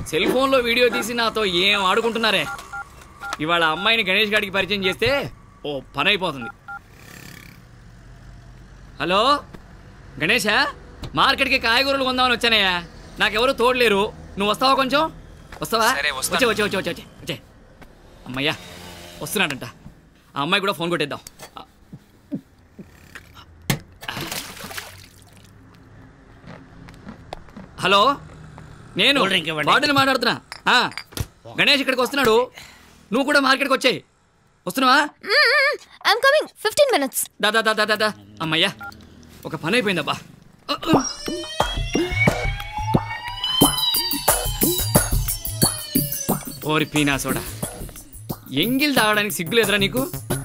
Cell ఫోన్లో video తీసి నాతో ఏం ఆడుకుంటున్నారే ఇవాళ అమ్మాయిని గణేష్ గారికి పరిచయం చేస్తే ఓ పని అయిపోతుంది హలో గణేషా మార్కెట్కి కాయగూరలు కొందామని వచ్చానయ్యా నాకెవరు తోడలేరు నువ్వు వస్తావా కొంచెం వస్తావా సరే, వస్తాను. వచ్చే వచ్చే వచ్చే వచ్చే వచ్చే వచ్చే అమ్మయ్యా వస్తున్నాడంట ఆ అమ్మాయి కూడా ఫోన్ కొట్టేద్దాం హలో నేను కూల్ డ్రింక్ ఇవ్వండి. వార్డుని మాట్లాడుతున్నా ఆ, గణేష్ ఇక్కడికి వస్తున్నాడు నువ్వు కూడా మార్కెట్కి వచ్చాయి వస్తున్నావా ఐఎమ్ కమింగ్ ఫిఫ్టీన్ మినిట్స్ దా దా దా దా దా దా అమ్మయ్యా ఒక పని అయిపోయిందబ్బా ఓరి పీనా సోడా ఎంగిల్ తాగడానికి సిగ్గులేదురా నీకు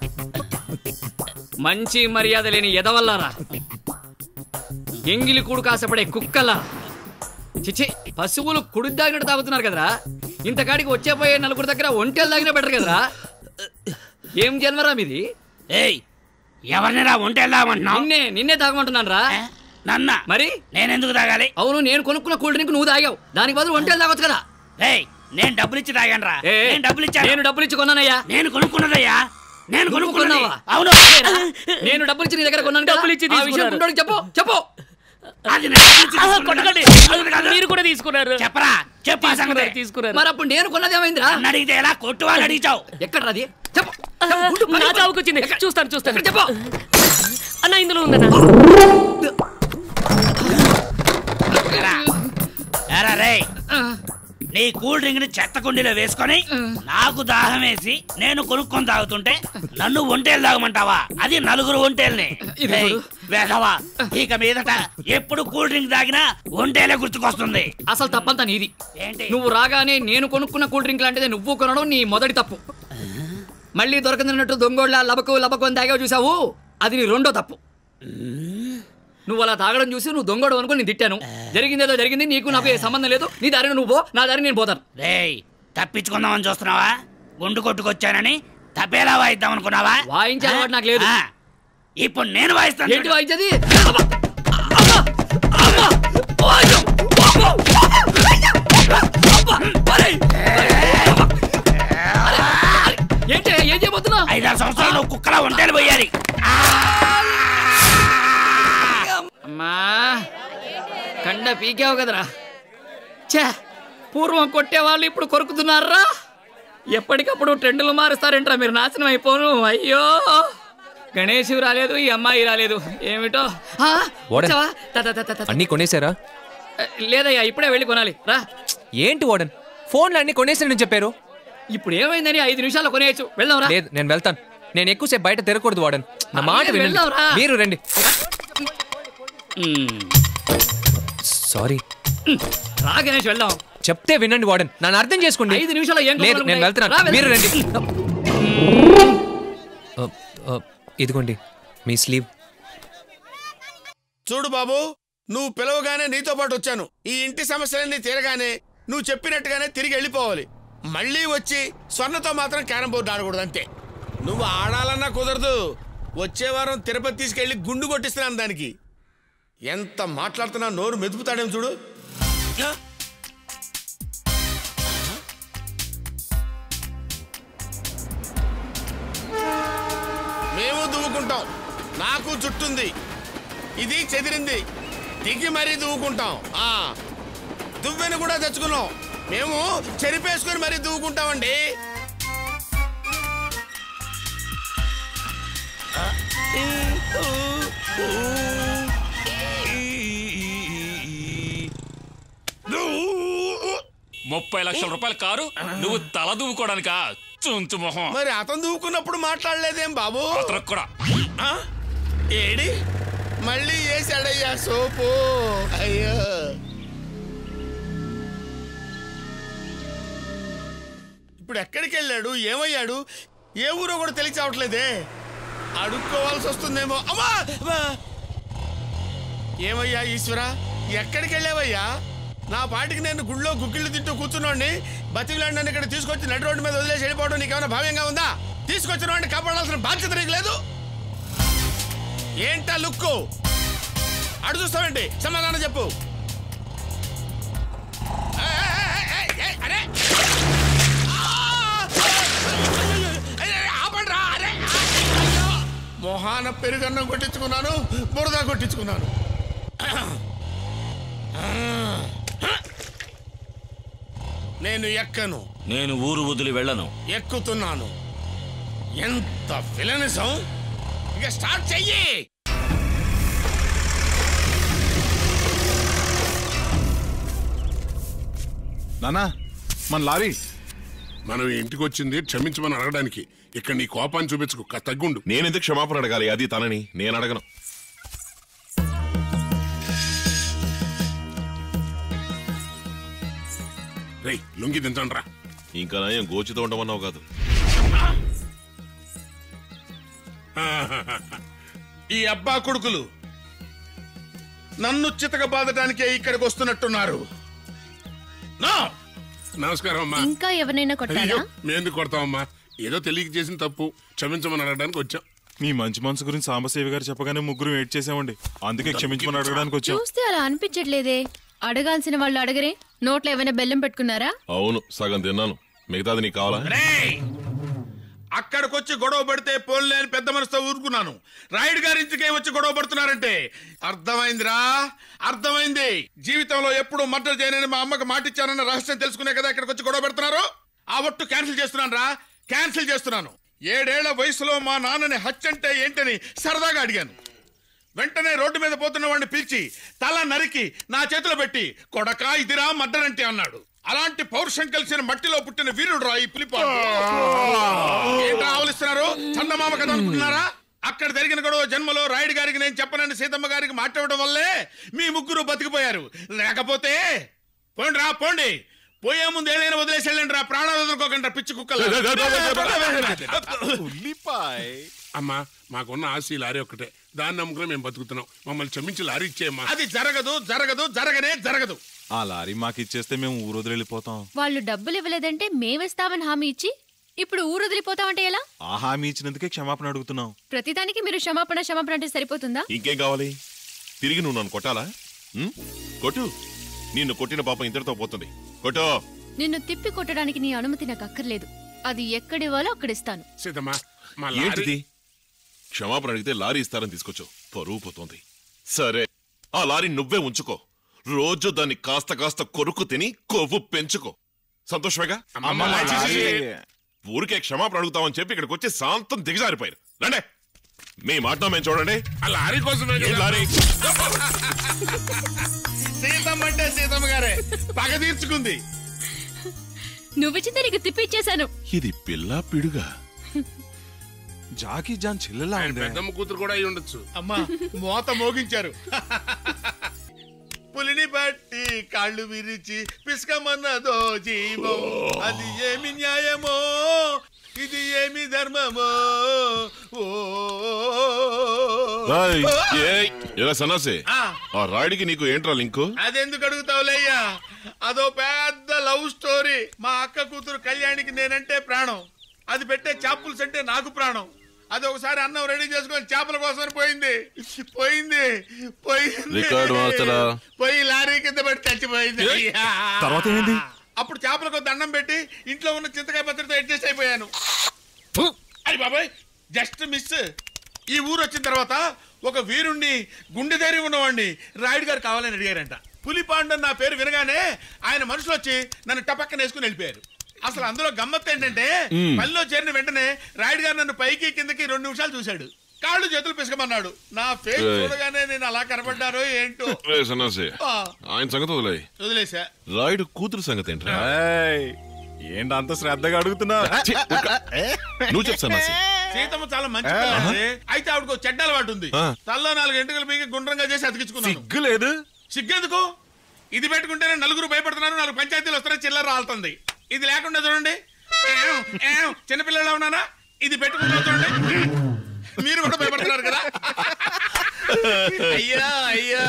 మంచి మర్యాద లేని ఎదవల్లారా ఎంగిలి కూడు కాసపడే కుక్కలా చిచి పశువులు కుడి తాగినట్టు తాగుతున్నారు కదరా ఇంతకాడికి వచ్చే పోయే నలుగురు దగ్గర ఒంటెలు తాగినా బెటర్ కదరా ఏం జన్మరా మీది ఏయ్ ఎవరినిరా ఒంటి వెళ్దామంటున్నావు నిన్నే నిన్నే తాగమంటున్నాను రా నన్న మరి నేనెందుకు తాగాలి అవును నేను కొనుక్కున్న కూల్ డ్రింక్ నువ్వు తాగావు దానికి బదులు ఒంటేలు తాగొచ్చు కదా ఏయ్ నేను డబ్బులు ఇచ్చి తాగాను రా ఏ, నేను డబ్బులు ఇచ్చాను నేను డబ్బులు ఇచ్చి కొన్నానయ్యా నేను కొనుక్కున్నదయ్యా నేను నువ్వు కొనుక్కున్నది కొన్నావా? అవును నేను డబ్బులు ఇచ్చి నీ దగ్గర కొన్నాను కదా? డబ్బులు ఇచ్చి ఆ విషయం తీసుకున్నారు. గుండోడికి చెప్పు చెప్పు అది నేను డబ్బులు ఇచ్చి తీసుకున్నాను. కొట్టకండి అవును కాదు. మీరు కూడా తీసుకున్నారు చెప్పరా చెప్పు ఆ సంగతి తీసుకున్నారు తీసుకున్నారు మరి అప్పుడు నేను కొన్నది ఏమైందిరా నన్ను అడిగితే ఎలా కొట్టు అని అడిగావు ఎక్కడ అది చెప్పు చెప్పు, గుండు నా పగిలిపో- చావుకు వచ్చింది ఎక్కడ- చూస్తాను చూస్తాను ఎక్కడ చెప్పు అన్న ఇందులో ఉందన్న ఎరా, ఎరా రే ఆ, నీ కూల్ డ్రింక్ ని చెత్త కుండీలో వేసుకొని నాకు దాహం వేసి నేను కొనుక్కొని తాగుతుంటే నన్ను ఒంటేలు తాగమంటావా అది నలుగురు ఒంటేల్ని ఇది ఏయ్, చూడు. వేధవా ఇక మీదట ఎప్పుడు కూల్ డ్రింక్ తాగినా ఒంటేలే గుర్తుకొస్తుంది అసలు తప్పంతా నీది ఏంటి నువ్వు రాగానే నేను కొనుక్కున్న కూల్ డ్రింక్ లాంటిదే నువ్వు కొనడం నీ మొదటి తప్పు మళ్ళీ దొరకనట్టు దొంగోళ్ళ లబకు లబకు అని తాగావు చూసావు అది నీ రెండో తప్పు నువ్వు అలా తాగడం చూసి నువ్వు దొంగడు అనుకుని నేను తిట్టాను జరిగిందేదో జరిగింది నీకు నాకు ఏ సంబంధం లేదు నీ దారిని నువ్వు పో నా దారిని నేను పోతాను రేయ్ తప్పించుకుందామని చూస్తున్నావా గుండు కొట్టుకొచ్చానని తప్పేలా వాయిద్దాం అనుకున్నావా వాయించే అలవాటు నాకు లేదు. ఆ, ఇప్పుడు నేను వాయిస్తాను ఏంటి వాయించేది అబ్బా! అబ్బా! అబ్బా! వాయ్యో! అబ్బో! అబ్బా! ఒరేయ్! అరే! అరే! ఏంటి ఏం చేయబోతున్నా ఐదారు సంవత్సరాలు నువ్వు కుక్కలా ఒంటేలు పోయాలి అమ్మా కండ పీకావు కదరా ఛే పూర్వం కొట్టేవాళ్ళు ఇప్పుడు కొరుకుతున్నారా ఎప్పటికప్పుడు ట్రెండ్లు మారుస్తారంటారా మీరు నాశనం అయిపోను అయ్యో గణేష్ రాలేదు ఈ అమ్మాయి రాలేదు ఏమిటో ఆ, వాడే. వచ్చావా? త, త, త, త, త. అన్నీ కొనేసారా లేదయ్యా ఇప్పుడే వెళ్ళి కొనాలి రా ఏంటి వాడన్ ఫోన్లు అన్ని కొనేసానని చెప్పారు ఇప్పుడు ఏమైందని ఐదు నిమిషాల్లో కొనేయచ్చు వెళ్దాం రా లేదు నేను వెళ్తాను నేను ఎక్కువసేపు బయట తిరగకూడదు వాడన్ నా మాట అరే, వినండి వెళ్దాంరా. మీరు రండి సారీ రా గణేష్ వెళ్దాం చెప్తే వినండి వాడన్ నన్ను అర్థం చేసుకోండి ఐదు నిమిషాల్లో ఏం లేదు కొనాలి నేను ఉన్నాయి? వెళ్తున్నాను రా, వెళ్దాం. మీరు రండి ఆ, ఆ, ఇదిగోండి మీ స్లీవ్ చూడు బాబు నువ్వు పిలవగానే నీతో పాటు వచ్చాను ఈ ఇంటి సమస్యలన్నీ తీరగానే నువ్వు చెప్పినట్టుగానే తిరిగి వెళ్ళిపోవాలి మళ్ళీ వచ్చి స్వర్ణతో మాత్రం క్యారం బోర్డు ఆడకూడదు అంతే నువ్వు ఆడాలన్నా కుదరదు వచ్చే వారం తిరుపతి తీసుకెళ్లి గుండు కొట్టిస్తున్నాను దానికి ఎంత మాట్లాడుతున్నా నోరు మెదుపుతాడేం చూడు మేము దువ్వుకుంటాం నాకు చుట్టుంది ఇది చెదిరింది దిగి మరీ దువ్వుకుంటాం ఆ దువ్వెను కూడా తెచ్చుకున్నాం మేము చెరిపేసుకొని మరీ దువ్వుకుంటామండి ముప్పై లక్షల రూపాయల కారు నువ్వు తల దువ్వుకోవడానికా చుంచు మొహం మరి అతను దువ్వుకున్నప్పుడు మాట్లాడలేదేం బాబు అతనికి కూడా ఆ? ఏడి మళ్ళీ వేసాడయ్యా సోపు అయ్యో ఇప్పుడు ఎక్కడికి వెళ్ళాడు ఏమయ్యాడు ఏ ఊరో కూడా తెలిసి అవట్లేదే అడుక్కోవాల్సి వస్తుందేమో అమ్మా అమ్మా! ఏమయ్యా ఈశ్వరా ఎక్కడికి వెళ్ళావయ్యా నా పాటికి నేను గుళ్ళో గుగ్గిళ్ళు తింటూ కూర్చున్నోడిని బతికిలాండి నన్ను ఇక్కడ తీసుకొచ్చి నడి రోడ్డు మీద వదిలేసి వెళ్ళిపోవడం నీకేమైనా భావ్యంగా ఉందా తీసుకొచ్చిన వాడిని కాపాడాల్సిన బాధ్యత నీకు లేదు ఏంటా లుక్కు అడు చూస్తావేంటి సమాధానం చెప్పు ఏయ్, ఏయ్, ఏయ్, ఏయ్, ఏయ్. మొహాన పెరుగన్నం కొట్టించుకున్నాను బురద కొట్టించుకున్నాను నేను ఎక్కను నేను ఊరు వదిలి వెళ్ళను ఎక్కుతున్నాను ఎంత ఫిలనిజం ఇక స్టార్ట్ చెయ్యి నానా మన లారీ మనం ఇంటికి వచ్చింది క్షమించమని అడగడానికి ఇక్కడ నీ కోపాన్ని చూపించుకో కాస్త తగ్గుండు నేనెందుకు క్షమాపణ అడగాలి అది తనని నేను అడగను రేయ్ లుంగి దించండి రా ఇంకా నయం గోచితో ఉండమన్నావు కాదు ఈ అబ్బా కొడుకులు నన్ను చితక బాధటానికే ఇక్కడికి వస్తున్నట్టున్నారు నా నమస్కారం అమ్మా ఇంకా ఎవరినైనా కొట్టారా అయ్యో మేము కొడతామమ్మా ఏదో తెలియక చేసిన తప్పు క్షమించమని అడగడానికి వచ్చాం మీ మంచి మనసు గురించి సాంబశివ గారు చెప్పగానే ముగ్గురు వెయిట్ చేసామండి అందుకే క్షమించమని అడగడానికి వచ్చాం చూస్తే అలా అనిపించట్లేదే అడగాల్సిన వాళ్ళు అడగరే నోట్లో ఏమైనా బెల్లం పెట్టుకున్నారా అవును సగం తిన్నాను మిగతాది నీకు కావాలా రేయ్! అక్కడికొచ్చి గొడవ పడితే పోన్లే అని పెద్ద మనసుతో ఊరుకున్నాను రాయుడు గారి ఇంటికే వచ్చి గొడవ పడుతున్నారంటే అర్థమైందిరా అర్థమైంది జీవితంలో ఎప్పుడు మర్డర్ చేయనని మా అమ్మకి మాటిచ్చానన్న రహస్యం తెలుసుకునే కదా ఇక్కడికి వచ్చి గొడవ పెడుతున్నారు ఆ ఒట్టు క్యాన్సిల్ చేస్తున్నాను రా క్యాన్సిల్ చేస్తున్నాను ఏడేళ్ల వయసులో మా నాన్నని హత్యంటే ఏంటని సరదాగా అడిగాను వెంటనే రోడ్డు మీద పోతున్న వాడిని పిలిచి తల నరికి నా చేతిలో పెట్టి కొడక ఇదిరా మడ్డరంటే అన్నాడు అలాంటి పౌరుషం కలిసిన మట్టిలో పుట్టిన వీరుడు రా ఈ పులిపాడు ఏంట్రా ఆవలిస్తున్నారు చందమామ కథ అనుకుంటున్నారా అక్కడ జరిగిన గొడవ జన్మలో రాయుడు గారికి నేను చెప్పనని సీతమ్మ గారికి మాట్లాడడం వల్లే మీ ముగ్గురు బతికిపోయారు లేకపోతే పోండి రా పోండి పోయే ముందు ఏదైనా వదిలేసి వెళ్ళండి రా ప్రాణాలు వదులుకోకండి రా పిచ్చి కుక్కలు ఉల్లిపాయ అమ్మా మాకున్న ఆశ ఈ లారీ ఒక్కటే దాన్ని నమ్ముకుని మేము బతుకుతున్నాం మమ్మల్ని క్షమించి లారీ ఇచ్చేయమ్మా అది జరగదు జరగదు జరగనే జరగదు ఆ లారీ మాకు ఇచ్చేస్తే మేము ఊరొదిలి వెళ్ళిపోతాం వాళ్ళు డబ్బులు ఇవ్వలేదంటే మేమిస్తామని హామీ ఇచ్చి ఇప్పుడు ఊరు వదిలిపోతామంటే ఎలా ఆ హామీ ఇచ్చినందుకే క్షమాపణ అడుగుతున్నాం ప్రతిదానికి మీరు క్షమాపణ క్షమాపణ అంటే సరిపోతుందా ఇంకేం కావాలి తిరిగి నువ్వు నన్ను కొట్టాలా ఉం? కొట్టు నిన్ను కొట్టిన పాపం ఇంతటితో పోతుంది కొట్టు నిన్ను తిప్పి కొట్టడానికి నీ అనుమతి నాకు అక్కర్లేదు అది ఎక్కడివ్వాలో అక్కడిస్తాను సీతమ్మా మా లారీ ఏంటిది క్షమాపణ అడిగితే లారీ ఇస్తారని తీసుకొచ్చావు పరువు పోతోంది సరే ఆ లారీ నువ్వే ఉంచుకో రోజు దాన్ని కాస్త కాస్త కొరుకు తిని కొవ్వు పెంచుకో సంతోషమేగా అమ్మా, మా లారీ ఊరికే క్షమాపణ అడుగుతామని చెప్పి ఇక్కడికి వచ్చి శాంతం దిగజారిపోయారు రండే మీ మాట మేము చూడండి ఆ లారీ కోసమే ఏం కదా. లారీ సీతమ్మ అంటే సీతమ్మ గారే పగ తీర్చుకుంది నువ్విచ్చితే నీకు తిప్పి ఇచ్చేశాను ఇది పిల్ల పిడుగా జాకీ జాన్ చెల్లెలా ఆయన ఉంది పెద్దమ్మ కూతురు కూడా అయి ఉండొచ్చు అమ్మా మోత మోగించారు పులిని బట్టి కాళ్ళు విరిచి పిసకమన్నదో జీవం అది ఏమి న్యాయమో ఇది ఏమి ధర్మమో ఓ ఏయ్, ఏయ్, ఎలా సన్నాసి ఆ. ఆ రాయుడికి నీకు ఏంట్రా లింకు అదెందుకు అడుగుతావులయ్యా అదో పెద్ద లవ్ స్టోరీ మా అక్క కూతురు కళ్యాణికి నేనంటే ప్రాణం అది పెట్టే చేపల్స్ అంటే నాకు ప్రాణం అది ఒకసారి అన్నం రెడీ చేసుకొని చేపల కోసం పోయింది పోయింది పోయింది రికార్డు మార్చరా. పోయి లారీ కింద పెట్టి చచ్చిపోయింది అయ్యా. తర్వాత ఏంది? అప్పుడు చేపలకు దండం పెట్టి ఇంట్లో ఉన్న చింతకాయ పత్రితో అడ్జస్ట్ అయిపోయాను అది బాబాయ్ జస్ట్ మిస్ ఈ ఊరు వచ్చిన తర్వాత ఒక వీరుణ్ణి గుండె ధైర్యం ఉన్నవాడిని రాయుడు గారు కావాలని అడిగారంట పులిపాండు నా పేరు వినగానే ఆయన మనుషులు వచ్చి నన్ను టపక్కన వేసుకుని వెళ్ళిపోయారు అసలు అందులో గమ్మత్ ఏంటంటే పనిలో చేరిన వెంటనే రాయుడు గారు నన్ను పైకి కిందకి రెండు నిమిషాలు చూశాడు కాళ్ళు చేతులు పిసకమన్నాడు నా ఫేస్ ఏయ్. చూడగానే నేను అలా కనపడ్డారో ఏంటో ఏ సన్నాసి ఆ, ఆయన సంగతి వదిలే వదిలేసా రాయుడు కూతురు సంగతి ఏంట్రా ఏయ్, ఏంటి అంత శ్రద్ధగా అడుగుతున్నా ఛీ, ఊరుకో. నువ్వు చెప్పు సన్నాసి సీతమ్మ చాలా మంచి పిల్ల అండి. అయితే ఆవిడకు చెడ్డ అలవాటు ఉంది ఆ. తల్లో నాలుగు ఎంటుకలు పీకి గుండ్రంగా చేసి అతికించుకున్నాను సిగ్గు లేదు సిగ్గెందుకు ఇది పెట్టుకుంటేనే నలుగురు భయపడుతున్నారు నాలుగు పంచాయతీలు వస్తారని చిల్లర రాలుతుంది ఇది లేకుండా చూడండి ఏం, ఏం, చిన్నపిల్లలా ఉన్నానా ఇది పెట్టుకుంటా చూడండి మీరు కూడా భయపడుతున్నారు కదా అయ్యా అయ్యా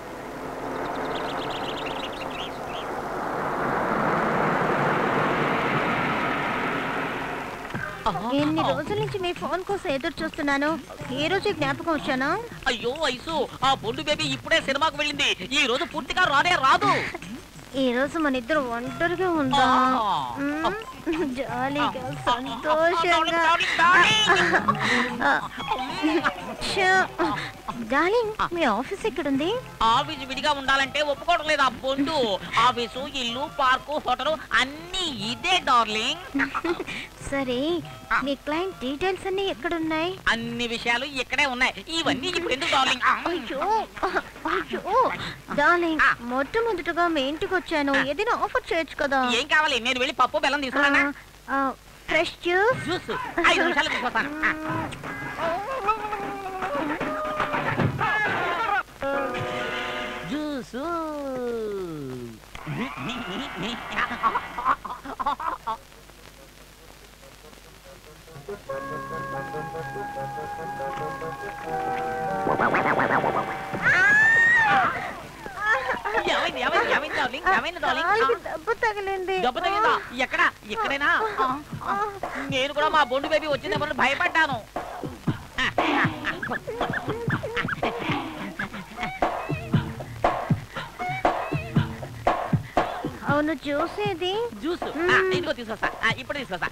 ఎన్ని రోజుల నుంచి మీ ఫోన్ కోసం ఎదురు చూస్తున్నాను ఈ రోజు జ్ఞాపకం వచ్చానా అయ్యో వయసు ఆ బొండు బేబీ ఇప్పుడే సినిమాకు వెళ్ళింది ఈ రోజు పూర్తిగా రానే రాదు ఈ రోజు మన ఇద్దరు ఒంటరిగా ఉందా మ్మ్? జాలీగా సంతోషంగా డార్లింగ్ మీ ఆఫీస్ ఎక్కడుంది ఆఫీస్ విడిగా ఉండాలంటే ఒప్పుకోవడం లేదు ఆ బొండు ఆఫీసు ఇల్లు పార్కు హోటల్ అన్ని ఇదే డార్లింగ్ సరే మీ క్లయింట్ డీటెయిల్స్ అన్ని ఎక్కడున్నాయి అన్ని విషయాలు ఇక్కడే ఉన్నాయి ఇవన్నీ ఇప్పుడు ఎందుకు డార్లింగ్ అయ్యో అయ్యో డార్లింగ్ మొట్టమొదటగా మీ ఇంటికి వచ్చాను ఏదైనా ఆఫర్ చేయొచ్చు కదా ఏం కావాలి నేను వెళ్ళి పప్పు బెల్లం తీసుకున్నానా ఫ్రెష్ జ్యూస్ జ్యూస్ ఐదు నిమిషాలు తీసుకొస్తాను జ్యూస్ ఏమైంది ఏమైంది ఏమైంది డార్లింగ్ ఏమైంది డార్లింగ్ కాలికి దెబ్బ తగిలింది దెబ్బ తగిందా ఎక్కడ ఇక్కడేనా ఆ, ఆ. నేను కూడా మా బొండు బేబీ వచ్చిందేమో భయపడ్డాను అవును జ్యూస్ ఏది జ్యూస్ ఇదిగో తీసుకొస్తా ఆ, ఇప్పుడు తీసుకొస్తా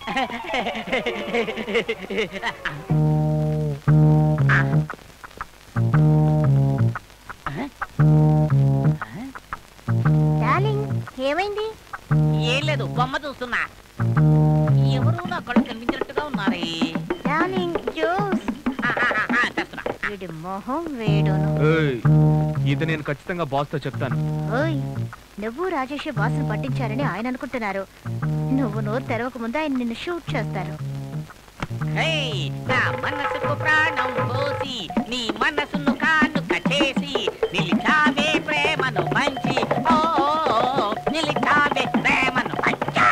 డార్లింగ్ ఏమైంది ఏం లేదు బొమ్మ చూస్తున్నా ఎవరు నా కళ్ళు కనిపించినట్టుగా ఉన్నారే డార్లింగ్ జ్యూస్ ఆ, ఆ, ఆ, ఆ, తెస్తున్నా. వీడి మొహం వేడును ఇది నేను ఖచ్చితంగా బాస్తో చెప్తాను ఓయ్ నువ్వు రాజేష్ బాసును పట్టించారని ఆయన అనుకుంటున్నారు నువ్వు నోరు తెరవక ముందు ఆయన నిన్ను షూట్ చేస్తారు హే, నా మనసుకు ప్రాణం పోసి నీ మనసును కాను కట్టేసి నిలిచావే ప్రేమను మంచి ఓ ఓ, ఓ, నిలిచావే ప్రేమను మంచి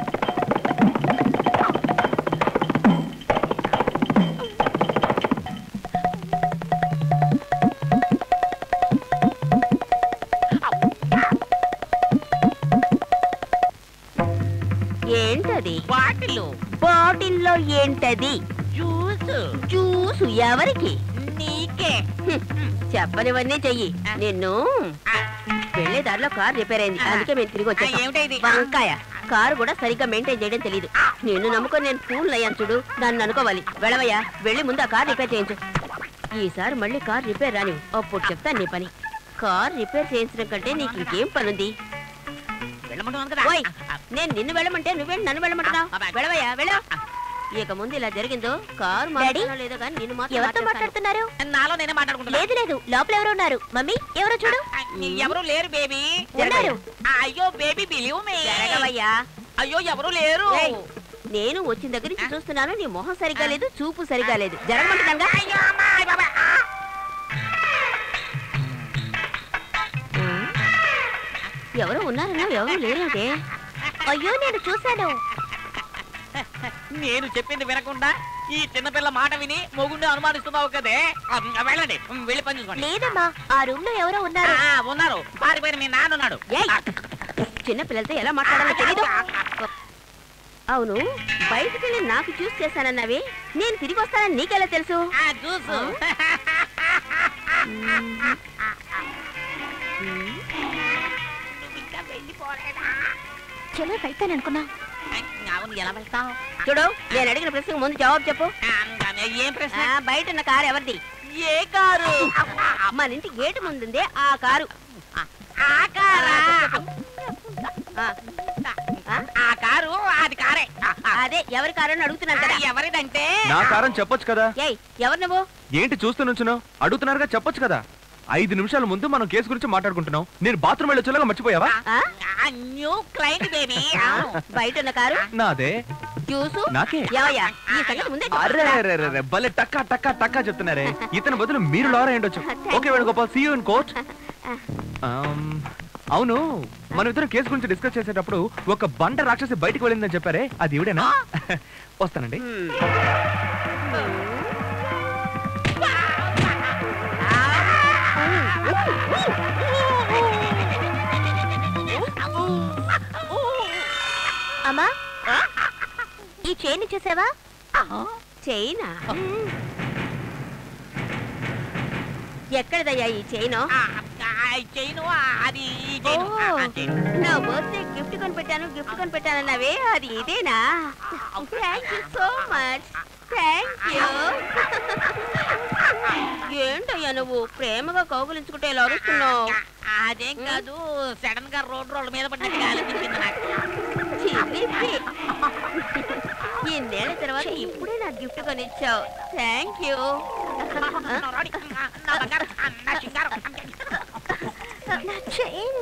ఏంటది బాటిల్ బాటిల్లో ఏంటది జ్యూస్ జ్యూసు ఎవరికి నీకే చెప్పనివన్నీ చెయ్యి నిన్ను వెళ్లే దారిలో కార్ రిపేర్ అయింది అందుకే మేము తిరిగి ఆ, ఏమిటి ఇది? వచ్చాం వంకాయ కారు కూడా సరిగ్గా మెయింటైన్ చేయడం తెలియదు నిన్ను నమ్ముకొని నేను ఫూల్ అయ్యాను చూడు దాన్ని అనుకోవాలి వెళ్ళవయ్యా వెళ్ళి ముందు ఆ కార్ రిపేర్ చేయించు ఈసారి మళ్ళీ కార్ రిపేర్ రాని అప్పుడు చెప్తాను నీ పని కార్ రిపేర్ చేయించడం కంటే నీకు ఇంకేం పనుంది వెళ్ళమంటున్నాను కదా ఓయ్ నేను నిన్ను వెళ్ళమంటే నువ్వేంటి నన్ను వెళ్ళమంటున్నావు వెళ్ళవయ్యా వెళ్ళ ఇక ముందు ఇలా జరిగిందో కారు మాట్లాడో లేదో కానీ నిన్ను మాత్రం ఎవరితో మార్చేస్తాను. మాట్లాడుతున్నారు నాలో నేనే మాట్లాడుకుంటున్నా లేదు లేదు లోపల ఎవరు ఉన్నారు మమ్మీ ఎవరో చూడు ఎవరు లేరు బేబీ ఉన్నారు. అయ్యో బేబీ బిలీవ్ మీ జరగవయ్యా అయ్యో ఎవరు లేరు ఏయ్, నేను వచ్చిన దగ్గర నుంచి చూస్తున్నాను నీ మొహం సరిగ్గా లేదు చూపు సరిగ్గా లేదు జరగమంటుందంగా అయ్యో అమ్మా, అయ్ బాబా. ఎవరు ఉన్నారన్నా ఎవరు లేరేంటే అయ్యో నేను చూశాను నేను చెప్పింది వినకుండా ఈ చిన్నపిల్ల మాట విని మొగుండి అనుమానిస్తున్నావు కదే ఆ, వెళ్ళండి వెళ్ళి పని చూసుకోండి లేదమ్మా ఆ రూమ్ లో ఎవరో ఉన్నారు ఆ, ఉన్నారు పారిపోయిన మీ నాన్న ఉన్నాడు ఏయ్, చిన్న పిల్లలతో ఎలా మాట్లాడాలో తెలీదు అవును బయటికి వెళ్ళి నాకు చూస్ చేశానన్నావి నేను తిరిగి వస్తానని నీకెలా తెలుసు ఆ, చూసు ఇంకా వెళ్ళిపోలేదా చలో వెళ్తాను అనుకున్నా అవును ఎలా వెళ్తావు చూడు నేను అడిగిన ప్రశ్నకు ముందు జవాబు చెప్పు ఏం ప్రశ్న ఆ, బయట ఉన్న కారు ఎవరిది ఏ కారు మన ఇంటి గేటు ముందుందే ఆ కారు ఆ కారా ఆ, ఆ, ఆ కారు అది కారే అదే ఎవరి కారు అని అడుగుతున్నాను కదా ఎవరిదంటే నా కారం చెప్పొచ్చు కదా ఏయ్ ఎవరు నువ్వు ఏంటి చూస్తూ నుంచున్నావు అడుగుతున్నారుగా చెప్పొచ్చు కదా ఐదు నిమిషాల ముందు మనం కేసు గురించి మాట్లాడుకుంటున్నాం నేను బాత్రూమ్ వెళ్ళొచ్చేలాగా మర్చిపోయావా ఆ? న్యూ క్లయింట్ బేబీ బయట ఉన్న కారు నాదే చూసు నాకే ఏవయ్యా ఈ సంగతి ముందే అరే చెప్పొచ్చుగా. అరే, అరే, అరే, భలే టక్కా టక్కా టక్కా చెప్తున్నారే ఇతని బదులు మీరు లారా ఉండొచ్చు okay Venugopal see you in court అవును మనం ఇద్దరం కేసు గురించి డిస్కస్ చేసేటప్పుడు ఒక బండ రాక్షసి బయటికి వెళ్ళిందని చెప్పారే అది ఇవిడేనా వస్తానండి అమ్మా ఈ చైన్ చూసావా చైనా ఎక్కడదయ్యా ఈ చైను చైను అది ఈ చైను ఓ, నా బర్త్డే గిఫ్ట్ కొని పెట్టాను గిఫ్ట్ కొని పెట్టానన్నావే అది ఇదేనా thank you so much thank you ఏంటయ్యా నువ్వు ప్రేమగా కౌగులించుకుంటే ఇలా అరుస్తున్నావు అదేం కాదు సడన్ గా రోడ్ రోడ్ మీద పడినట్టుగా అనిపించింది నాకు చిలిపి. ఇన్నేళ్ల తర్వాత ఇప్పుడే నాకు గిఫ్ట్ కొనిచ్చావు థ్యాంక్ యూ నా బంగారం, నా సింగారం. నా చైన్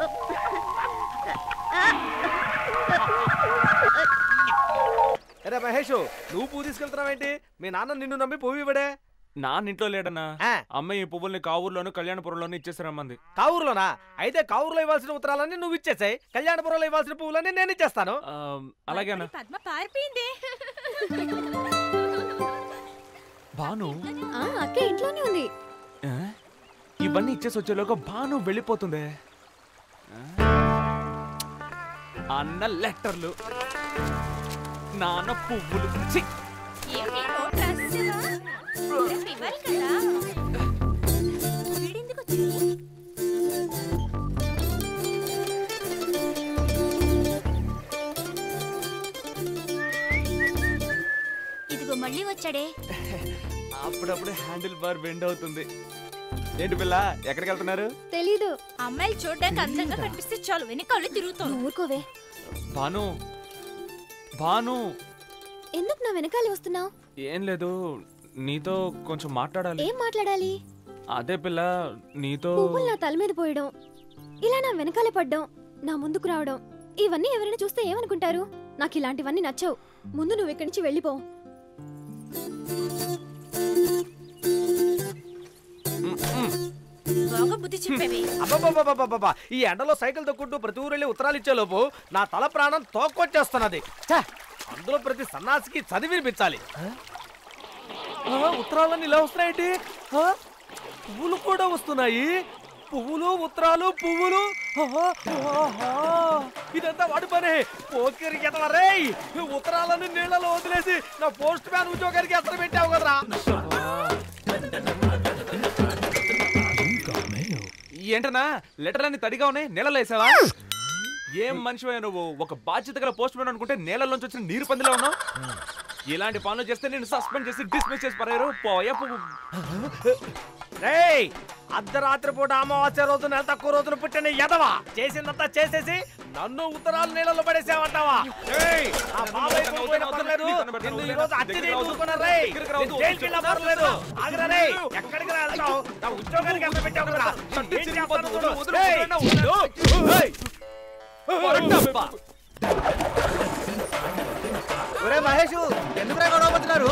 అరే మహేష్ నువ్వు పువ్వు తీసుకెళ్తున్నావేంటి మీ నాన్న నిన్ను నమ్మి పువ్వు ఇవ్వడే నాన్న ఇంట్లో లేడన్నా అమ్మ ఈ పువ్వుల్ని కావూరులోను కళ్యాణపురంలోను ఇచ్చేసారమ్మంది కావురులోనా అయితే కావురులో ఇవ్వాల్సిన ఉత్తరాలన్నీ నువ్వు ఇచ్చేసాయి కళ్యాణపురంలో ఇవ్వాల్సిన పువ్వులన్నీ నేను ఇచ్చేస్తాను అలాగే అన్న పద్మ పారిపోయింది భాను అక్క ఇంట్లోనే ఉంది ఆ? ఇవన్నీ ఇచ్చేసి వచ్చేలోగా భాను వెళ్ళిపోతుంది ఆ? అన్న లెటర్లు నాన్న పువ్వులు ఛీ! ఇదిగో మళ్ళీ వచ్చాడే అప్పుడప్పుడు హ్యాండిల్ బార్ బెండ్ అవుతుంది ఏంటి పిల్ల ఎక్కడికి వెళ్తున్నారు తెలీదు అమ్మాయిలు చూడడానికి అందంగా కనిపిస్తే చాలు వెనకాల తిరుగుతాం ఊరుకోవే భాను భాను ఎందుకు నా వెనకాల వస్తున్నావు ఏం లేదు నీతో కొంచెం మాట్లాడాలి ఏం మాట్లాడాలి అదే పిల్ల నీతో పువ్వులు నా తల మీద పోయడం ఇలా నా వెనకాలే పడ్డం నా ముందుకు రావడం ఇవన్నీ ఎవరైనా చూస్తే ఏమనుకుంటారు నాకు ఇలాంటివన్నీ నచ్చవు ముందు నువ్వు ఇక్కడి నుంచి వెళ్ళిపో బాగా బుద్ధి చెప్పేవి అబ్బబ్బబ్బబ్బబ్బబ్బా ఈ ఎండలో సైకిల్ తొక్కుంటూ ప్రతి ఊరు వెళ్ళి ఉత్తరాలు ఇచ్చేలోపు నా తల ప్రాణం తోక్కొచ్చేస్తున్నది ఛ! అందులో ప్రతి సన్నాసికి చదివి వినిపించాలి ఆ, ఉత్తరాలన్నీ ఇలా వస్తున్నాయేంటి ఆ, పువ్వులు కూడా వస్తున్నాయి పువ్వులు ఉత్తరాలు పువ్వులు ఆహా, ఆహా. ఇదంతా వాడి పనే పోకిరి రే ఉత్తరాలన్నీ నీళ్ళలో వదిలేసి నా పోస్ట్ మ్యాన్ ఉద్యోగానికి ఎక్కడ పెట్టావు కదరా ఏంటన్నా లెటర్ అన్ని తడిగా ఉన్నాయి నీళ్ళలో వేసావా ఏం మనిషివే నువ్వు ఒక బాధ్యత గల పోస్ట్ మ్యాన్ అనుకుంటే నీళ్ళలోంచి వచ్చిన నీరు పందిలో ఉన్నావు ఇలాంటి పనులు చేస్తే నేను సస్పెండ్ చేసి డిస్మిస్ చేసి పరారు పోయా పువ్వు రేయ్ అర్ధరాత్రి పూట అమావాస్య రోజు నెల తక్కువ రోజున పుట్టిన ఎదవా చేసిందంతా చేసేసి నన్ను ఉత్తరాలు నీళ్ళలో పడేసావంటావా రేయ్, ఆ బాబాయ్ పోయినా పర్లేదు నిన్ను ఈ రోజు అత్తి నీళ్ళు ఊరుకున్నా రేయ్ నేను జైలుకి వెళ్ళినా పర్లేదు ఆగరా రేయ్ ఎక్కడికి రా వెళ్తావు నా ఉద్యోగానికి ఎంత పెట్టావు కదా ఏం చేస్తాను చూడు. రేయ్, రేయ్. వరట్టప్ప. ఒరే మహేష్ ఎందుకు రా గొడవ పడుతున్నారు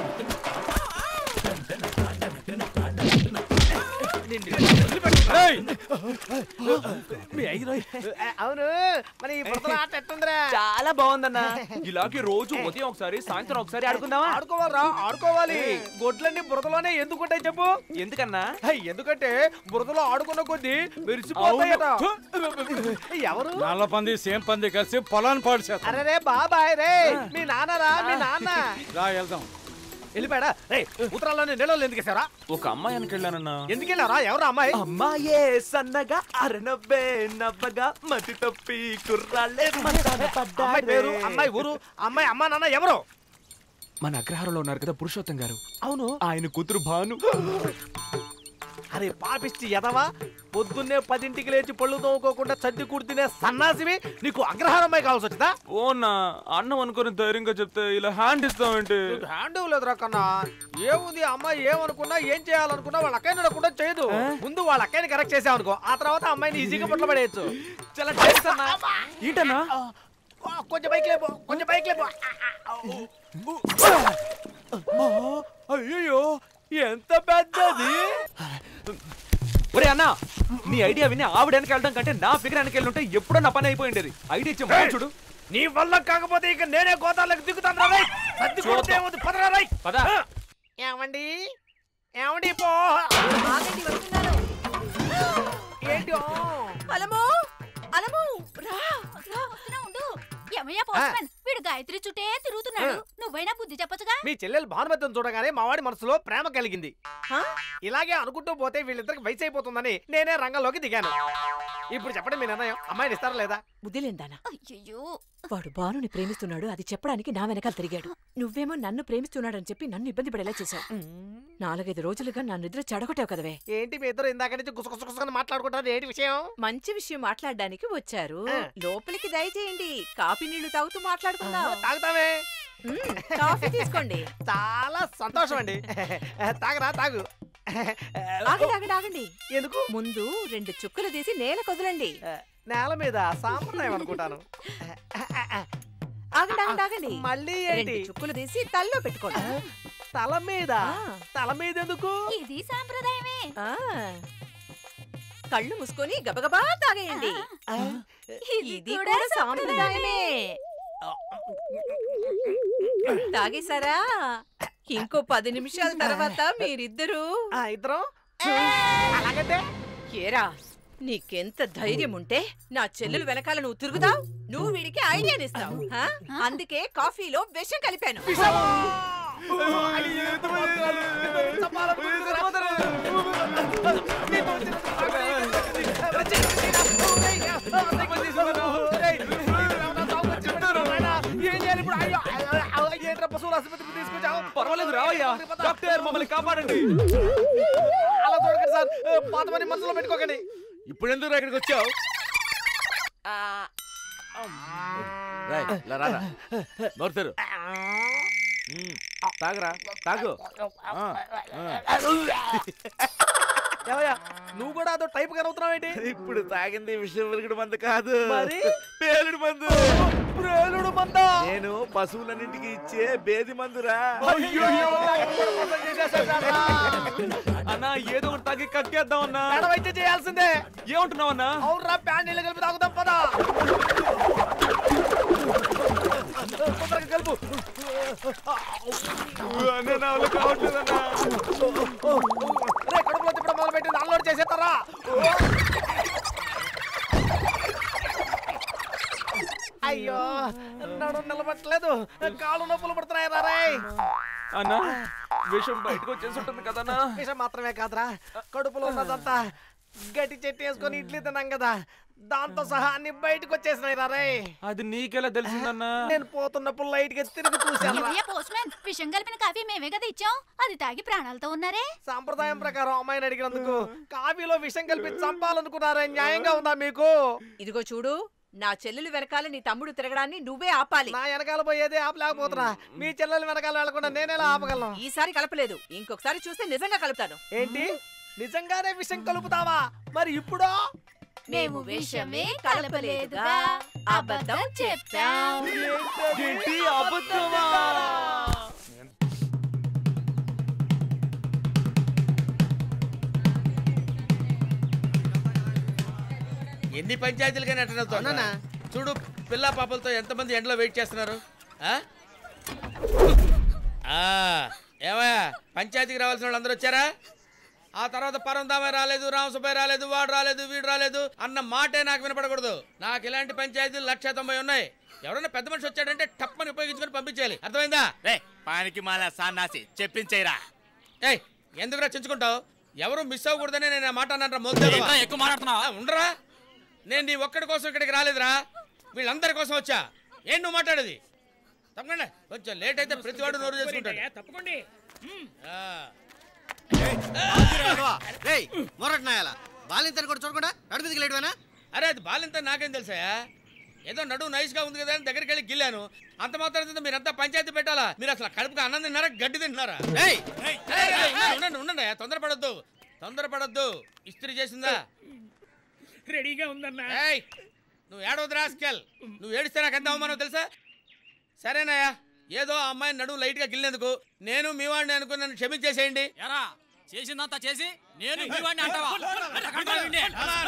రేయ్. మీ ఐదు అవును మరి ఈ బురదలో ఆట ఎట్టుందిరా చాలా బాగుందన్న ఇలాగే రోజు ఉదయం ఒకసారి సాయంత్రం ఒకసారి ఆడుకుందామా ఆడుకోవాలరా ఆడుకోవాలి గొడ్లన్నీ బురదలోనే ఎందుకుంటాయి చెప్పు ఎందుకన్నా హై, ఎందుకంటే బురదలో ఆడుకున్న కొద్దీ మెరిసిపోతాయట ఎవరు నాలో పంది సేమ్ పంది కలిసి పొలాన్ని పాడు చేస్తా అరే రే బాబాయ్ రే మీ నాన్నరా మీ నాన్న రా వెళ్దాం వెళ్ళిపోయాడా రే ఉత్తరాలని నీళ్ళలో ఎందుకు వేసారా ఒక అమ్మాయి వెనకెళ్ళానన్నా ఎందుకు వెళ్ళారా ఎవరు అమ్మాయి అమ్మాయే సన్నగా అరనవ్వే నవ్వగా మతి తప్పి కుర్రాళ్ళే అమ్మాయి పేరు అమ్మాయి ఊరు అమ్మాయి అమ్మా నాన్న ఎవరు మన అగ్రహారంలో ఉన్నారు కదా పురుషోత్తం గారు అవును ఆయన కూతురు భాను అరే పాపిచ్చి ఎదవా పొద్దున్నే పదింటికి లేచి పళ్ళు తోముకోకుండా చద్ది కూడి తినే సన్నాసివి నీకు అగ్రహారమ్మాయి కావాల్సి వచ్చిందా ఓనా అన్నం అనుకుని ధైర్యంగా చెప్తే ఇలా హ్యాండ్ ఇస్తామేంటి హ్యాండ్ ఇవ్వలేదురా కన్నా ఏముంది అమ్మాయి ఏమనుకున్నా ఏం చేయాలనుకున్నా వాళ్ళ అక్కయ్య నడకుండా చేయదు ముందు వాళ్ళ అక్కయ్యని కరెక్ట్ చేసావు అనుకో ఆ తర్వాత అమ్మాయిని ఈజీగా పుట్ల పడేయచ్చు చాలా టేస్ట్ అన్నా ఏంటన్నా కొంచెం బైక్ లేపో కొంచెం బైక్ లేపో అయ్యో ఎంత పెద్దది ఒరే అన్న నీ ఐడియా విని ఆవిడ వెనక వెళ్ళడం కంటే నా ఫిగర్ వెనక వెళ్ళుంటే ఎప్పుడో నా పని అయిపోయి ఉండేది ఐడియా ఇచ్చే మొహం చూడు నీ వల్ల కాకపోతే ఇక నేనే గోదాలకు దిగుతాను రా రేయ్. సర్ది కొడితే ఏముంది పదరా రేయ్. పద. ఏమండి ఏమండి పో ఏంటి అలమో అలమో రా రా వస్తున్నా ఉండు ఏమయ్యా పోస్ట్మన్ వీడు గాయత్రి చుట్టే తిరుగుతున్నాడు నువ్వైనా బుద్ధి చెప్పొచ్చుగా మీ చెల్లెలు భానుమతిని చూడగానే మావాడి మనసులో ప్రేమ కలిగింది ఇలాగే అనుకుంటూ పోతే వీళ్ళిద్దరికి వయసు అయిపోతుందని నేనే రంగంలోకి దిగాను ఇప్పుడు చెప్పండి మీ నిర్ణయం అమ్మాయిని ఇస్తారా లేదా బుద్ధి లేదానా అయ్యో వాడు బానుని ప్రేమిస్తున్నాడు అది చెప్పడానికి నా వెనకాల తిరిగాడు నువ్వేమో నన్ను ప్రేమిస్తున్నాడని చెప్పి నన్ను ఇబ్బంది పడేలా చేశావు నాలుగైదు రోజులుగా నా నిద్ర చెడగొట్టావు కదవే ఏంటి మీ ఇద్దరు ఇందాక నుంచి గుసగుసగుసని మాట్లాడుకుంటారు ఏంటి విషయం మంచి విషయం మాట్లాడడానికి వచ్చారు లోపలికి దయచేయండి కాఫీ నీళ్లు తాగుతూ మాట్లాడుకుందాం తాగుతామే కాఫీ తీసుకోండి చాలా సంతోషం అండి తాగరా తాగు ఆగండి ఆగండి ఆగండి ఎందుకు ముందు రెండు చుక్కలు తీసి నేల కుదరండి నేల మీద సాంప్రదాయం అనుకుంటాను ఆగండి ఆగండి ఆగండి మళ్ళీ రెండు ఏంటి చుక్కలు తీసి తల్లో పెట్టుకోండి తల మీద తల మీద ఎందుకు ఇది సాంప్రదాయమే ఆ. కళ్ళు మూసుకొని గబగబా తాగేయండి ఇది కూడా సాంప్రదాయమే తాగేశారా ఇంకో పది నిమిషాల తర్వాత మీరిద్దరూ ఇద్దరం అలాగంటే ఏరా నీకెంత ధైర్యం ఉంటే నా చెల్లెలు వెనకాల నువ్వు తిరుగుతావు నువ్వు వీడికి ఐడియానిస్తావు హా? అందుకే కాఫీలో విషం కలిపాను ఏం చేయాలి ఇప్పుడు అయ్యో ఏంట్రా పశువుల ఆసుపత్రికి తీసుకొచ్చావు పర్వాలేదు రావయ్యా డాక్టర్ మమ్మల్ని కాపాడండి అలా చూడకండి సార్ పాత పని మనసులో పెట్టుకోకండి ఇప్పుడు ఎందుకు ఇక్కడికి వచ్చావు రాయ్, ఇలా రారా. నోరు తెరు. మ్మ్. తాగరా తాగు ఆ, ఆ. ఏమయ్యా నువ్వు కూడా అదో టైప్ గా అవుతున్నావు ఏంటి ఇప్పుడు తాగింది విషయం వెలుగుడు మందు కాదు మరి? పేలుడు మందు ప్రేలుడు మంద నేను పశువులన్నింటికి ఇచ్చే బేది మందురా అన్నా ఏదో ఒకటి తాగి కక్కేద్దాం అన్నా వైద్యం చేయాల్సిందే ఏమంటున్నావు అన్నా అవునరా ప్యాన్ నీళ్ళు కలిపి తాగుదాం పదా తొందరగా కలుపు అన్నా నా వల్ల కావట్లేదన్నా రే కడుపులో తిప్పడం మొదలు పెట్టి అన్లోడ్ చేసేస్తారా అయ్యో నడు నిలబట్టలేదు కాళ్ళు నొప్పులు పడుతున్నాయి రే అన్నా విషయం బయటకు వచ్చేసి ఉంటుంది కదన్నా విషం మాత్రమే కాదురా కడుపులో ఉన్నదంతా గట్టి చెట్టు వేసుకొని ఇడ్లీ తిన్నాం కదా దాంతో సహా అన్ని బయటకు వచ్చేసినాయి రే అది నీకెలా తెలిసిందన్నా నేను పోతున్నప్పుడు లైట్ గా తిరిగి చూశాను ఏమయ్యా పోస్ట్ మ్యాన్ విషం కలిపిన కాఫీ మేమే కదా ఇచ్చాం అది తాగి ప్రాణాలతో ఉన్నారే సాంప్రదాయం ప్రకారం అమ్మాయిని అడిగినందుకు కాఫీలో విషం కలిపి చంపాలనుకున్నారే న్యాయంగా ఉందా మీకు ఇదిగో చూడు నా చెల్లెలు వెనకాల నీ తమ్ముడు తిరగడాన్ని నువ్వే ఆపాలి నా వెనకాల పోయేదే ఆపలేకపోతున్నా మీ చెల్లెలు వెనకాల వెళ్లకుండా నేనేలా ఆపగలను ఈసారి కలపలేదు ఇంకొకసారి చూస్తే నిజంగా కలుపుతాను ఏంటి నిజంగానే విషం కలుపుతావా మరి ఇప్పుడు మేము విషమే కలపలేదుగా అబద్ధం చెప్పాం ఏంటి అబద్ధమా ఎన్ని పంచాయతీలుగానే అటెండ్ అవుతావు చూడు పిల్ల పాపలతో ఎంతమంది ఎండలో వెయిట్ చేస్తున్నారు ఆ? ఆ, ఏమయ్యా పంచాయతీకి రావాల్సిన వాళ్ళు అందరూ వచ్చారా ఆ తర్వాత పరందామే రాలేదు రామసుబ్బయ్య రాలేదు వాడు రాలేదు వీడు రాలేదు అన్న మాటే నాకు వినపడకూడదు నాకు ఇలాంటి పంచాయతీలు లక్ష తొంభై ఉన్నాయి ఎవరైనా పెద్ద మనిషి వచ్చాడంటే టప్పని ఉపయోగించుకొని పంపించేయాలి అర్థమైందా రే పానికి మాల సాన్నాసి చెప్పించేయరా ఏయ్ ఎందుకురా చించుకుంటావు ఎవరు మిస్ అవ్వకూడదని నేను ఆ మాట అన్నారా ఏంట్రా ఎక్కువ మాట్లాడుతున్నావా? ఉండరా నేను నీ ఒక్కడి కోసం ఇక్కడికి రాలేదురా వీళ్ళందరి కోసం వచ్చా ఏం నువ్వు మాట్లాడేది తప్పకుండా కొంచెం లేట్ అయితే ప్రతివాడు నోరు చేసుకుంటాడు తప్పకండి రేయ్ మొరట్నాయాల బాలింతని కూడా చూడకుండా నడు మీదకి లేడువేనా అరే అది బాలింత నాకేం తెలుసాయా ఏదో నడువు నైస్ గా ఉంది కదా అని దగ్గరికి వెళ్ళి గిల్లాను అంత మాత్రం మీరంతా పంచాయతీ పెట్టాలా మీరు అసలు కడుపుకి అన్నం తిన్నారా గడ్డి తింటున్నారా ఏయ్, ఏయ్, ఉండండి, ఉండండి ఉండండి తొందరపడొద్దు తొందరపడొద్దు ఇస్త్రీ చేసిందా రెడీగా ఉందన్నా ఏయ్ నువ్వు ఏడవద్దు రాస్కెల్ నువ్వు ఏడిస్తే నాకు ఎంత అవమానం తెలుసా సరేనాయా ఏదో ఆ అమ్మాయిని నడువు లైట్ గా గిల్లేందుకు నేను మీ వాడిని అనుకుని నన్ను క్షమించేసేయండి ఎరా చేసిందంతా చేసి నేను మీ వాడిని అంటావా అంటావా వీడిని?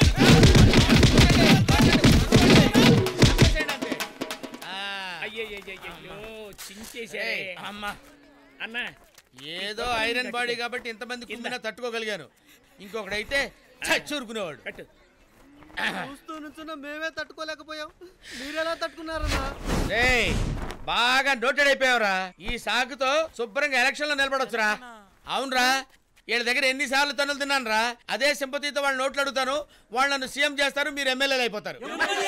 అయ్యయ్యో చించేశారే ఏయ్, అమ్మా అన్నా ఏదో ఐరన్ బాడీ కాబట్టి ఇంతమంది కుమ్మినా తట్టుకోగలిగాను ఇంకొకడైతే చచ్చూరుకునేవాడు చూస్తూ నుంచున్న మేమే తట్టుకోలేకపోయాం మీరెలా తట్టుకున్నారన్నా రేయ్ బాగా నోటెడ్ అయిపోయావురా ఈ సాకుతో శుభ్రంగా ఎలక్షన్ లో నిలబడొచ్చురా అవునరా వీళ్ళ దగ్గర ఎన్నిసార్లు తన్నులు తిన్నాను రా అదే సింపతితో వాళ్ళ నోట్లు అడుగుతాను వాళ్ళు నన్ను సీఎం చేస్తారు మీరు ఎమ్మెల్యేలు అయిపోతారు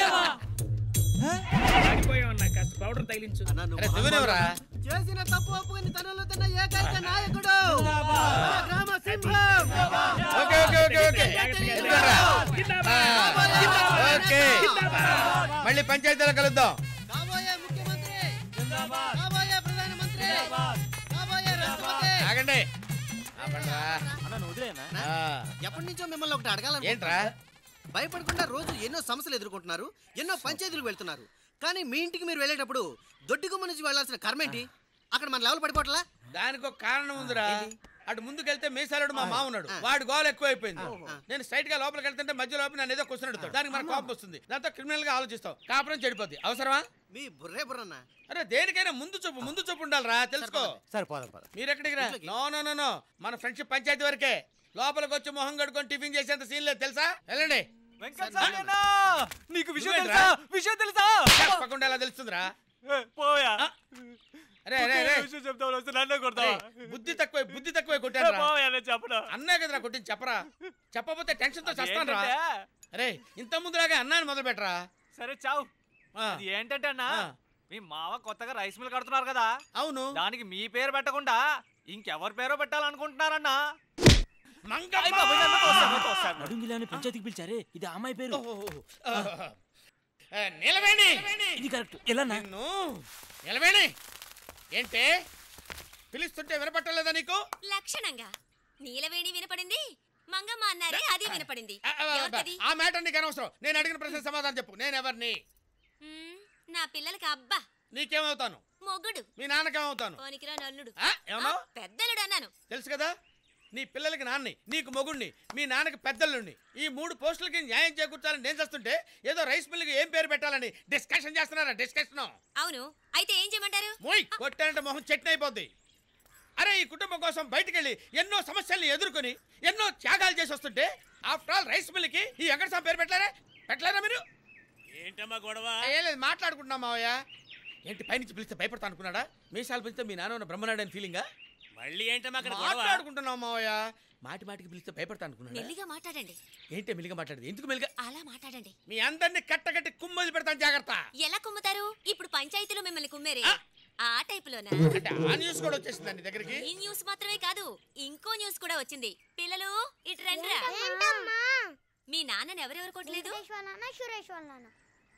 పౌడర్ తగిలించు అరే దిగునేవరా చేసిన తప్పు ఒప్పుకుని తనలో తిన్న ఏకైక నాయకుడు మన గ్రామ సింహం ఓకే ఓకే ఓకే ఓకే ఎందుకురా? ఆ, ఓకే మళ్ళీ పంచాయతీలో కలుద్దాం కాబోయే ముఖ్యమంత్రి కాబోయే ప్రధానమంత్రి కాబోయే రాష్ట్రపతి ఆగండి ఆపండిరా. ఆ. ఎప్పటి నుంచో మిమ్మల్ని ఒకటి అడగాలను ఏంట్రా? భయపడకుండా రోజు ఎన్నో సమస్యలు ఎదుర్కొంటున్నారు ఎన్నో పంచాయతీలకు వెళ్తున్నారు కానీ మీ ఇంటికి మీరు వెళ్ళేటప్పుడు దొడ్డిగుమ్మ నుంచి వెళ్ళాల్సిన కర్మేంటి అక్కడ మన లెవెల్ పడిపోవట్లా దానికి ఒక కారణం ఉందిరా అటు ముందుకెళ్తే మీసాలుడు మా మామ ఉన్నాడు వాడి గోల్ ఎక్కువైపోయింది నేను స్ట్రైట్ గా లోపలికి వెళ్తుంటే మధ్య లోపల నన్ను ఏదో క్వశ్చన్ అడుగుతాడు దానికి మన కోపం వస్తుంది దాంతో క్రిమినల్ గా ఆలోచిస్తాం కాపురం చెడిపోద్ది అవసరమా మీ బుర్రే బుర్రన్న అరే దేనికైనా ముందు చూపు ముందు చూపు ఉండాలిరా తెలుసుకో సరే పోదాం పద మీరు ఎక్కడికి రా నో నో నో నో మన ఫ్రెండ్షిప్ పంచాయతీ వరకే లోపలికి వచ్చి మొహం కడుకొని టిఫిన్ చేసేంత సీన్ లేదు తెలుసా వెళ్ళండి నీకు విషయం నువ్వేంట్రా? తెలుసా విషయం తెలుసా చెప్పకుండా ఎలా తెలుస్తుందిరా పోయా అరే అరే అరే విషయం చెప్తావు వస్తే నన్ను కొడతావా ఏయ్, బుద్ధి తక్కువ బుద్ధి తక్కువ కొట్టాను పోయా నేను చెప్పను అన్నా కదరా కొట్టింది చెప్పరా చెప్పకపోతే టెన్షన్ తో అది చస్తాను రా ఏంటంటే? అరే ఇంత ముందులాగా అన్నాను మొదలు పెట్టరా సరే చావు అది ఏంటంటే అన్న ఆ. మీ మావ కొత్తగా రైస్ మిల్ కడుతున్నారు కదా అవును దానికి మీ పేరు పెట్టకుండా ఇంకెవరి పేరో పెట్టాలనుకుంటున్నారన్నా అడుగులని పంచాయతీకి పిలిచారే ఇది ఆ అమ్మాయి పేరు నిలవేణి ఇది కరెక్ట్ ఎలా నిన్ను నిలవేణి ఏంటే పిలుస్తుంటే వినపట్టలేదా నీకు లక్షణంగా నీలవేణి వినపడింది మంగమ్మ అన్నారే అది వినపడింది ఆ, ఆ, ఎవరిది ఆ మ్యాటర్ నీకు అనవసరం నేను అడిగిన ప్రశ్న సమాధానం చెప్పు నేను ఎవరిని మ్మ్, నా పిల్లలకి అబ్బా నీకేమవుతాను మొగుడు మీ నాన్నకేమవుతాను పోనికిరా నల్లుడు ఆ, ఏమన్నావ్? ఆ, పెద్దలుడు అన్నాను తెలుసు కదా నీ పిల్లలకి నాన్ని నీకు మొగుణ్ణి మీ నాన్నకి పెద్దల్లుండి ఈ మూడు పోస్టులకి న్యాయం చేకూర్చాలని నేను చేస్తుంటే ఏదో రైస్ మిల్లుకి ఏం పేరు పెట్టాలని డిస్కషన్ చేస్తున్నారా డిస్కషన్ అవును అయితే ఏం చేయమంటారు మోయ్ కొట్టానంటే మొహం చట్నీ అయిపోద్ది అరే ఈ కుటుంబం కోసం బయటికెళ్ళి ఎన్నో సమస్యల్ని ఎదుర్కొని ఎన్నో త్యాగాలు చేసి వస్తుంటే ఆఫ్టర్ ఆల్ రైస్ మిల్లుకి ఈ వెంకటస్వామి పేరు పెట్టారా పెట్టలేరా మీరు ఏంటమ్మా గొడవ ఏం లేదు మాట్లాడుకుంటున్నాం మావయ్య ఏంటి పైనుంచి పిలిస్తే భయపడతా అనుకున్నాడా మీసాలు పిలిస్తే మీ నాన్న ఉన్న బ్రహ్మనాయుడు అని ఫీలింగా మళ్ళీ ఏంటమ్మా అక్కడ గొడవ మాట్లాడుకుంటున్నాం మావయ్య మాటి మాటికి పిలిస్తే భయపడతా అనుకున్నాడా మెల్లిగా మాట్లాడండి ఏంటి మెల్లిగా మాట్లాడేది ఎందుకు మెల్లిగా అలా మాట్లాడండి మీ అందరిని కట్టకట్టి కుమ్మలు పెడతాను జాగ్రత్త ఎలా కుమ్ముతారు ఇప్పుడు పంచాయతీలో మిమ్మల్ని కుమ్మేరే ఆ టైపులోనా అంటే ఆ న్యూస్ కూడా వచ్చేసింది నీ దగ్గరికి ఈ న్యూస్ మాత్రమే కాదు ఇంకో న్యూస్ కూడా వచ్చింది పిల్లలు ఇటు రండిరా మీ నాన్నని ఎవరెవరు కొట్టలేదు సురేష్ వాళ్ళ నాన్న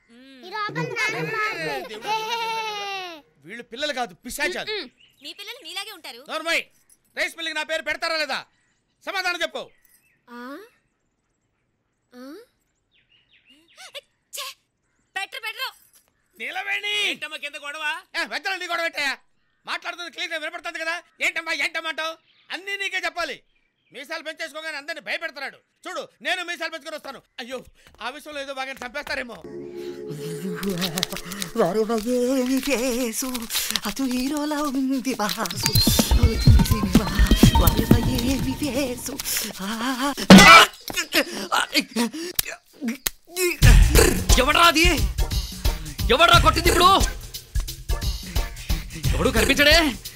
వీళ్ళు పిల్లలు కాదు పిశాచాలు మీ పిల్లలు మీలాగే ఉంటారు నోర్మయ్ రైస్ మిల్లుకి నా పేరు పెడతారా లేదా సమాధానం చెప్పు పెట్టరు పెట్టరు నిలవేణి ఏంటమ్మా కింద గొడవ వెద్దలు నీ కూడా పెట్టాయా మాట్లాడుతుంది క్లియర్గా వినపడుతుంది కదా ఏంటమ్మా ఏంటమ్మంటావు అన్నీ నీకే చెప్పాలి మీసాలు పెంచేసుకోగానే అందరిని భయపెడతాడు చూడు నేను మీసాలు పెంచుకొని వస్తాను అయ్యో ఆ విషయంలో ఏదో బాగా చంపేస్తారేమో వరువయేసు అటు హీరోలా ఉంది బాసు అవుతుంది సినిమా వరువయేమి వేసు ఎవడ్రా అది ఎవడ్రా కొట్టింది ఇప్పుడు ఎవడు కనిపించడే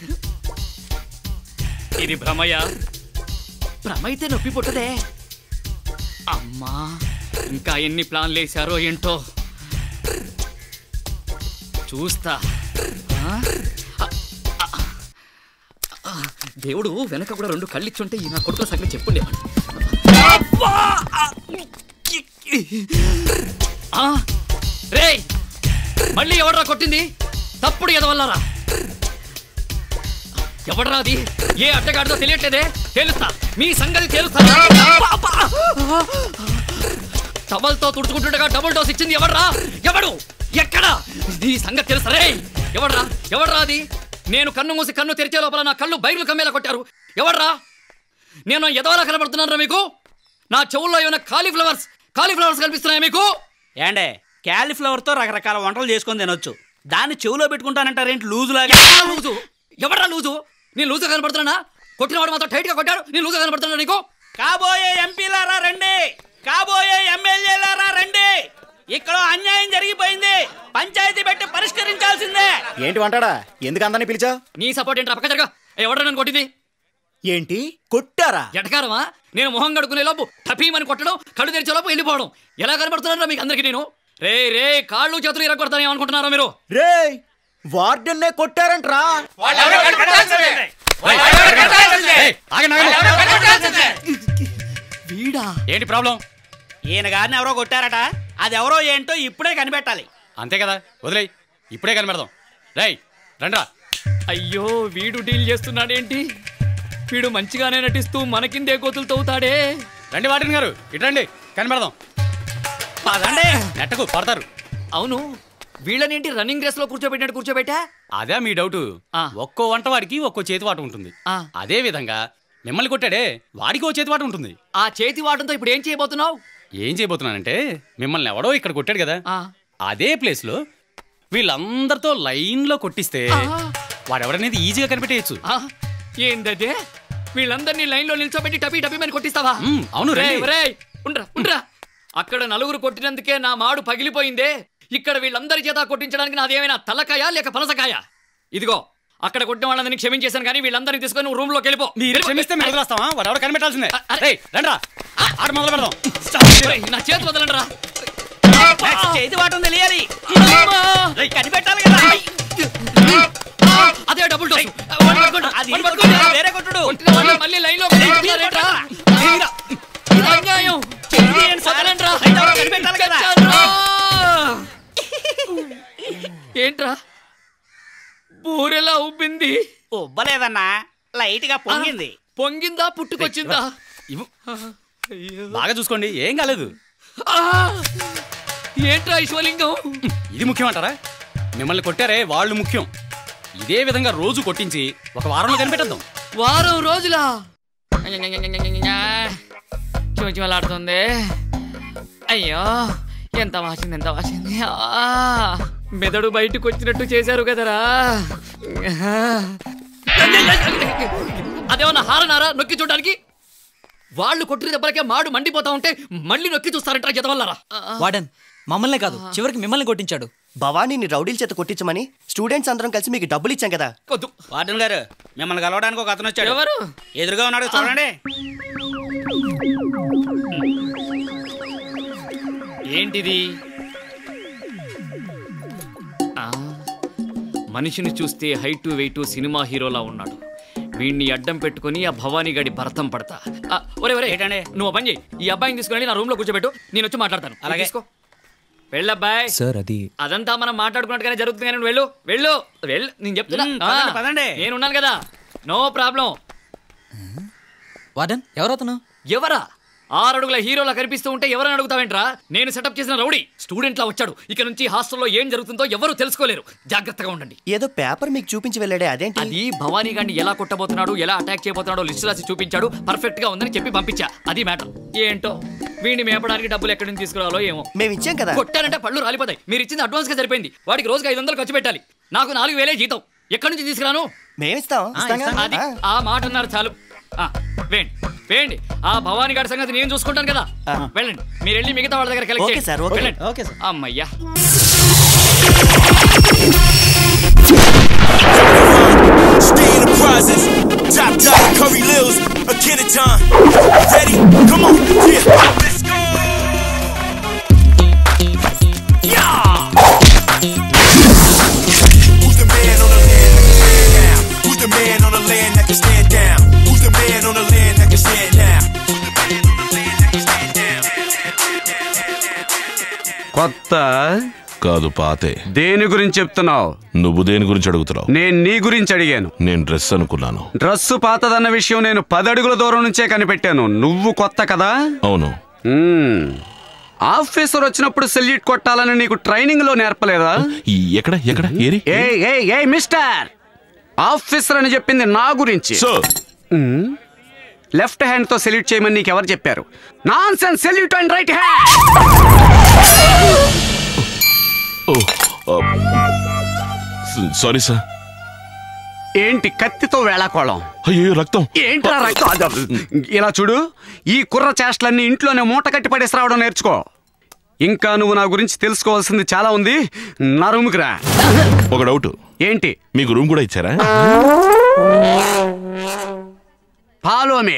ఇది భ్రమయ్య భ్రమ అయితే నొప్పి పుట్టదే అమ్మా ఇంకా ఎన్ని ప్లాన్లు వేశారో ఏంటో చూస్తా ఆ? ఆ, ఆ, ఆ, దేవుడు వెనక కూడా రెండు కళ్ళిచ్చుంటే ఈ నా కొడుకుల సంగతి చెప్పుండేవాడు అబ్బా! ఆ! రేయ్ మళ్ళీ ఎవడ్రా కొట్టింది తప్పుడు ఎదవల్లారా ఎవడ్రా అది ఏ అడ్డగాడిదో తెలియట్లేదే తెలుస్తా మీ సంగతి తెలుస్తా టవల్తో తుడుచుకుంటుండగా డబుల్ డోస్ ఇచ్చింది ఎవడ్రా ఎవడు ఎక్కడ నీ సంగతి తెలుసా రే ఎవడ్రా ఎవడ్రా అది నేను కన్ను మూసి కన్ను తెరిచే లోపల నా కళ్ళు బైర్లు కమ్మేలా కొట్టారు ఎవడ్రా నేను ఎదవలా కనబడుతున్నారా మీకు నా చెవుల్లో ఏమైనా కాలీఫ్లవర్స్ కాలీఫ్లవర్స్ కనిపిస్తున్నాయా మీకు ఏండే క్యాలీఫ్లవర్ తో రకరకాల వంటలు చేసుకొని తినొచ్చు దాన్ని చెవులో పెట్టుకుంటానంటారేంటి లూజు లాగా లూజు ఎవడ్రా లూజు నేను లూజు కనబడుతున్నా కొట్టినవాడు మాత్రం టైట్ గా కొట్టాడు నేను లూజు కనబడుతున్నా నీకు కాబోయే ఎంపీలారా రండి కాబోయే ఎమ్మెల్యేలారా రండి ఇక్కడ అన్యాయం జరిగిపోయింది పంచాయతీ పెట్టి పరిష్కరించాల్సిందే ఏంటి వంటాడా ఎందుకు అందరినీ పిలిచా నీ సపోర్ట్ ఏంట్రా పక్క జరగా ఎవడ నన్ను కొట్టింది ఏంటి కొట్టారా ఎటకారమా నేను మొహం కడుకునే లోపు టపీమని కొట్టడం కళ్ళు తెరిచే లోపు వెళ్ళిపోవడం ఎలా కనబడుతున్నారా మీకు అందరికి నేను రే రే కాళ్ళు చేతులు ఇరగొడతాను ఏమనుకుంటున్నారా మీరు రే వార్డెన్నే కొట్టారంట్రా వీడా ఏంటి ప్రాబ్లం ఈయన గారిని ఎవరో కొట్టారట అది ఎవరో ఏంటో ఇప్పుడే కనిపెట్టాలి అంతే కదా వదిలేయ్ ఇప్పుడే కనిపెడదాం రేయ్ రండ్రా అయ్యో వీడు డీల్ చేస్తున్నాడేంటి వీడు మంచిగానే నటిస్తూ మనకిందే కోతులు తవ్వుతాడే రండి వాటిని గారు ఇటు రండి కనిపెడదాం పదండి నెట్టకు పడతారు అవును వీళ్ళనేంటి రన్నింగ్ రేస్ లో కూర్చోబెట్టినట్టు కూర్చోబెట్టా అదే మీ డౌట్ ఒక్కో వంట వాడికి ఒక్కో చేతివాట ఉంటుంది అదే విధంగా మిమ్మల్ని కొట్టాడే వాడికి ఓ చేతివాట ఉంటుంది ఆ చేతి వాటంతో ఇప్పుడు ఏం చేయబోతున్నావు ఏం చేయబోతున్నానంటే మిమ్మల్ని ఎవడో ఇక్కడ కొట్టాడు కదా అదే ప్లేస్ లో వీళ్ళందరితో లైన్ లో కొట్టిస్తే వాడెవడనేది ఈజీగా కనిపెట్టేయచ్చు ఏందదే వీళ్ళందరినీ లైన్ లో నిల్చోబెట్టి టపీ టపీ అని కొట్టిస్తావా అవును, రండి. రేయ్, రేయ్, ఉండ్రా ఉండ్రా అక్కడ నలుగురు కొట్టినందుకే నా మాడు పగిలిపోయిందే ఇక్కడ వీళ్ళందరి చేత కొట్టించడానికి నాదేమైనా తలకాయ లేక పనసకాయ ఇదిగో అక్కడ కొట్టిన వాళ్ళందరినీ క్షమించేశాను కానీ వీళ్ళందరినీ తీసుకొని నువ్వు రూమ్ లోకి వెళ్ళిపో మీరు క్షమిస్తే మేము వదిలేస్తామా వాడు ఎవడో కనిపెట్టాల్సిందే రేయ్ రండ్రా ఆట మొదలు పెడదాం రేయ్, నా చేతి వదలండి రా చేతి వాటం తెలియాలి అమ్మా! రేయ్, కనిపెట్టాలి కదా అదే డబుల్ డోసు అది కొట్టుడు, వేరే కొట్టుడు మళ్ళీ లైన్ లో కొట్టుకుంటున్నారేంట్రా? ఇది అన్యాయం వదలండి రా. కనిపెట్టాలి కదా తెచ్చానురా. ఏంట్రా బూరెలా ఉబ్బింది ఉబ్బలేదన్నా లైట్ గా పొంగింది పొంగిందా పుట్టుకొచ్చిందా బాగా చూసుకోండి ఏం కాలేదు ఆ! ఏంట్రా ఈశ్వలింగం ఇది ముఖ్యం అంటారా మిమ్మల్ని కొట్టారే వాళ్ళు ముఖ్యం ఇదే విధంగా రోజు కొట్టించి ఒక వారంలో కనిపెట్టేద్దాం వారం రోజులా చూచిమలాడుతుంది అయ్యో ఎంత వాసింది ఎంత వాసింది ఆ, మెదడు బయటకు వచ్చినట్టు చేశారు కదరా అదేమన్నా హారనారా నొక్కి చూడడానికి వాళ్ళు కొట్టిన దెబ్బలకే మాడు మండిపోతా ఉంటే మళ్ళీ నొక్కి చూస్తారంటారా జతవల్లరా వార్డెన్ మమ్మల్నే కాదు చివరికి మిమ్మల్ని కొట్టించాడు భవానీని రౌడీల చేత కొట్టించమని స్టూడెంట్స్ అందరం కలిసి మీకు డబ్బులు ఇచ్చాం కదా వార్డెన్ గారు మిమ్మల్ని కలవడానికి ఒక అతను వచ్చాడు ఎవరు ఎదురుగా ఉన్నాడు చూడండి ఏంటిది ఆ, మనిషిని చూస్తే హైటు వెయిటు సినిమా హీరోలా ఉన్నాడు వీడిని అడ్డం పెట్టుకొని ఆ భవానీ గడి భరతం పడతా ఆ, ఒరే ఒరే ఏంటండి? నువ్వు ఓ పని చేయి ఈ అబ్బాయిని తీసుకుని నా రూమ్ లో కూర్చోబెట్టు నేను వచ్చి మాట్లాడతాను అలాగే. తీసుకో వెళ్ళబ్బాయ్ సార్ అది అదంతా మనం మాట్లాడుకున్నట్టుగానే జరుగుతుంది కానీ నువ్వు వెళ్ళు వెళ్ళు వెళ్ళు నేను చెప్తున్నా మ్, ఆ, పదండి, పదండి. నేను ఉన్నాను కదా నో ప్రాబ్లం వార్డెన్ ఎవరతను ఎవరా ఆరడుగుల హీరోలా కనిపిస్తూ ఉంటే ఎవరని అడుగుతావేంట్రా నేను సెటప్ చేసిన రౌడీ స్టూడెంట్ లా వచ్చాడు ఇక నుంచి హాస్టల్లో ఏం జరుగుతుందో ఎవరు తెలుసుకోలేరు జాగ్రత్తగా ఉండండి ఏదో పేపర్ మీకు చూపించి వెళ్ళాడే అదేంటి అది భవానీ గారిని ఎలా కొట్టబోతున్నాడు ఎలా అటాక్ చేయబోతున్నాడో లిస్టు రాసి చూపించాడు పర్ఫెక్ట్ గా ఉందని చెప్పి పంపించా అది మ్యాటర్ ఏంటో వీడిని మేపడానికి డబ్బులు ఎక్కడి నుంచి తీసుకురావాలో ఏమో మేము ఇచ్చాం కదా కొట్టారంటే పళ్ళు రాలిపోతాయి మీరు ఇచ్చింది అడ్వాన్స్ గా సరిపోయింది వాడికి రోజుకి ఐదు వందలు ఖర్చు పెట్టాలి నాకు నాలుగు వేలే జీతం ఎక్కడి నుంచి తీసుకురాను మేమిస్తాం అది ఆ మాట అన్నారు చాలు ఆ, వేయండి వేయండి ఆ భవానీ గారి సంగతి నేను చూసుకుంటాను కదా వెళ్ళండి మీరు వెళ్ళి మిగతా వాళ్ళ దగ్గర కలెక్ట్ ఓకే చేయండి. Sir, okay. వెళ్ళండి. Okay sir. అమ్మయ్యా Stay in the prizes. Top dog, Curry Lils, a Kenneton. Ready? Come on, yeah. Let's go. Yeah. Who's the man on the land that can stand down? Who's the man on the land that can stand down? Who's the man on the land that can stand down? కొత్త కాదు పాతే దేని గురించి చెప్తున్నావు నువ్వు దేని గురించి అడుగుతున్నావు నేను నీ గురించి అడిగాను నేను డ్రెస్ అనుకున్నాను డ్రస్సు పాతదన్న విషయం నేను పదడుగుల దూరం నుంచే కనిపెట్టాను నువ్వు కొత్త కదా అవును మ్మ్. ఆఫీసర్ వచ్చినప్పుడు సెల్యూట్ కొట్టాలని నీకు ట్రైనింగ్ లో నేర్పలేదా ఈ ఎక్కడ ఎక్కడ ఏరి ఏ ఏ ఏ మిస్టర్ ఆఫీసర్ అని చెప్పింది నా గురించి మ్మ్. లెఫ్ట్ హ్యాండ్ తో సెల్యూట్ చేయమని నీకు ఎవరు చెప్పారు nonsense salute and right hand oh sorry sir ఏంటి కత్తితో వేళాకోళం అయ్యో రక్తం ఏంట్రా రక్తం అద- ఇలా చూడు ఈ కుర్ర చేష్టలన్నీ ఇంట్లోనే మూట కట్టి పడేసి రావడం నేర్చుకో ఇంకా నువ్వు నా గురించి తెలుసుకోవాల్సింది చాలా ఉంది నా రూమ్కి రా ఒక డౌట్ ఏంటి మీకు రూమ్ కూడా ఇచ్చారా ఫాలో మీ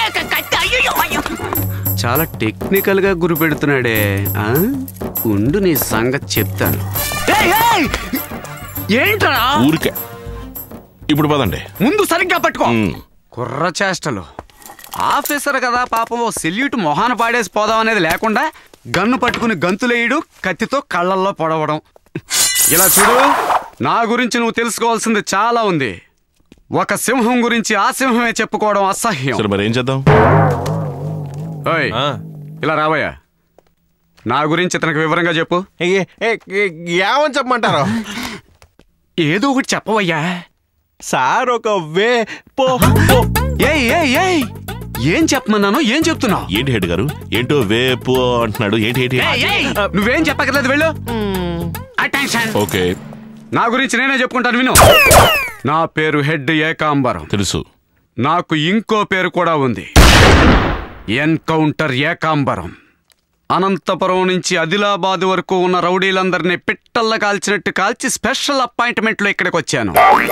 చాలా టెక్నికల్ గా గురి పెడుతున్నాడే ఆ? ఉండు నీ సంగతి చెప్తాను ఏయ్, ఏయ్! ఏంట్రా ఊరికే ఇప్పుడు పదండి ముందు సరిగ్గా పట్టుకో కుర్ర చేష్టలు ఆఫీసర్ కదా పాపం ఓ సెల్యూట్ మొహాన పాడేసి పోదాం అనేది లేకుండా గన్ను పట్టుకుని గంతులేయడు కత్తితో కళ్ళల్లో పొడవడం ఇలా చూడు నా గురించి నువ్వు తెలుసుకోవాల్సింది చాలా ఉంది ఒక సింహం గురించి ఆ సింహమే చెప్పుకోవడం అసహ్యం సరే మరి ఏం చేద్దాం ఓయ్ ఇలా రాబోయా నా గురించి ఇతనికి వివరంగా చెప్పు ఏమని చెప్పమంటారు ఏదో ఒకటి చెప్పవయ్యా సార్ ఒక వే పో ఏయ్ ఏయ్ ఏయ్ ఏం చెప్పమన్నాను ఏం చెప్తున్నావు ఏంటి హెడ్ గారు ఏంటో వేపు అంటున్నాడు ఏంటి ఏంటి నువ్వేం చెప్పక్కర్లేదు వెళ్ళు అటెన్షన్ ఓకే నా గురించి నేనే చెప్పుకుంటాను విను నా పేరు హెడ్ ఏకాంబరం తెలుసు నాకు ఇంకో పేరు కూడా ఉంది ఎన్కౌంటర్ ఏకాంబరం అనంతపురం నుంచి ఆదిలాబాద్ వరకు ఉన్న రౌడీలందరినీ పిట్టల్ల కాల్చినట్టు కాల్చి స్పెషల్ అపాయింట్మెంట్లో ఇక్కడికి వచ్చాను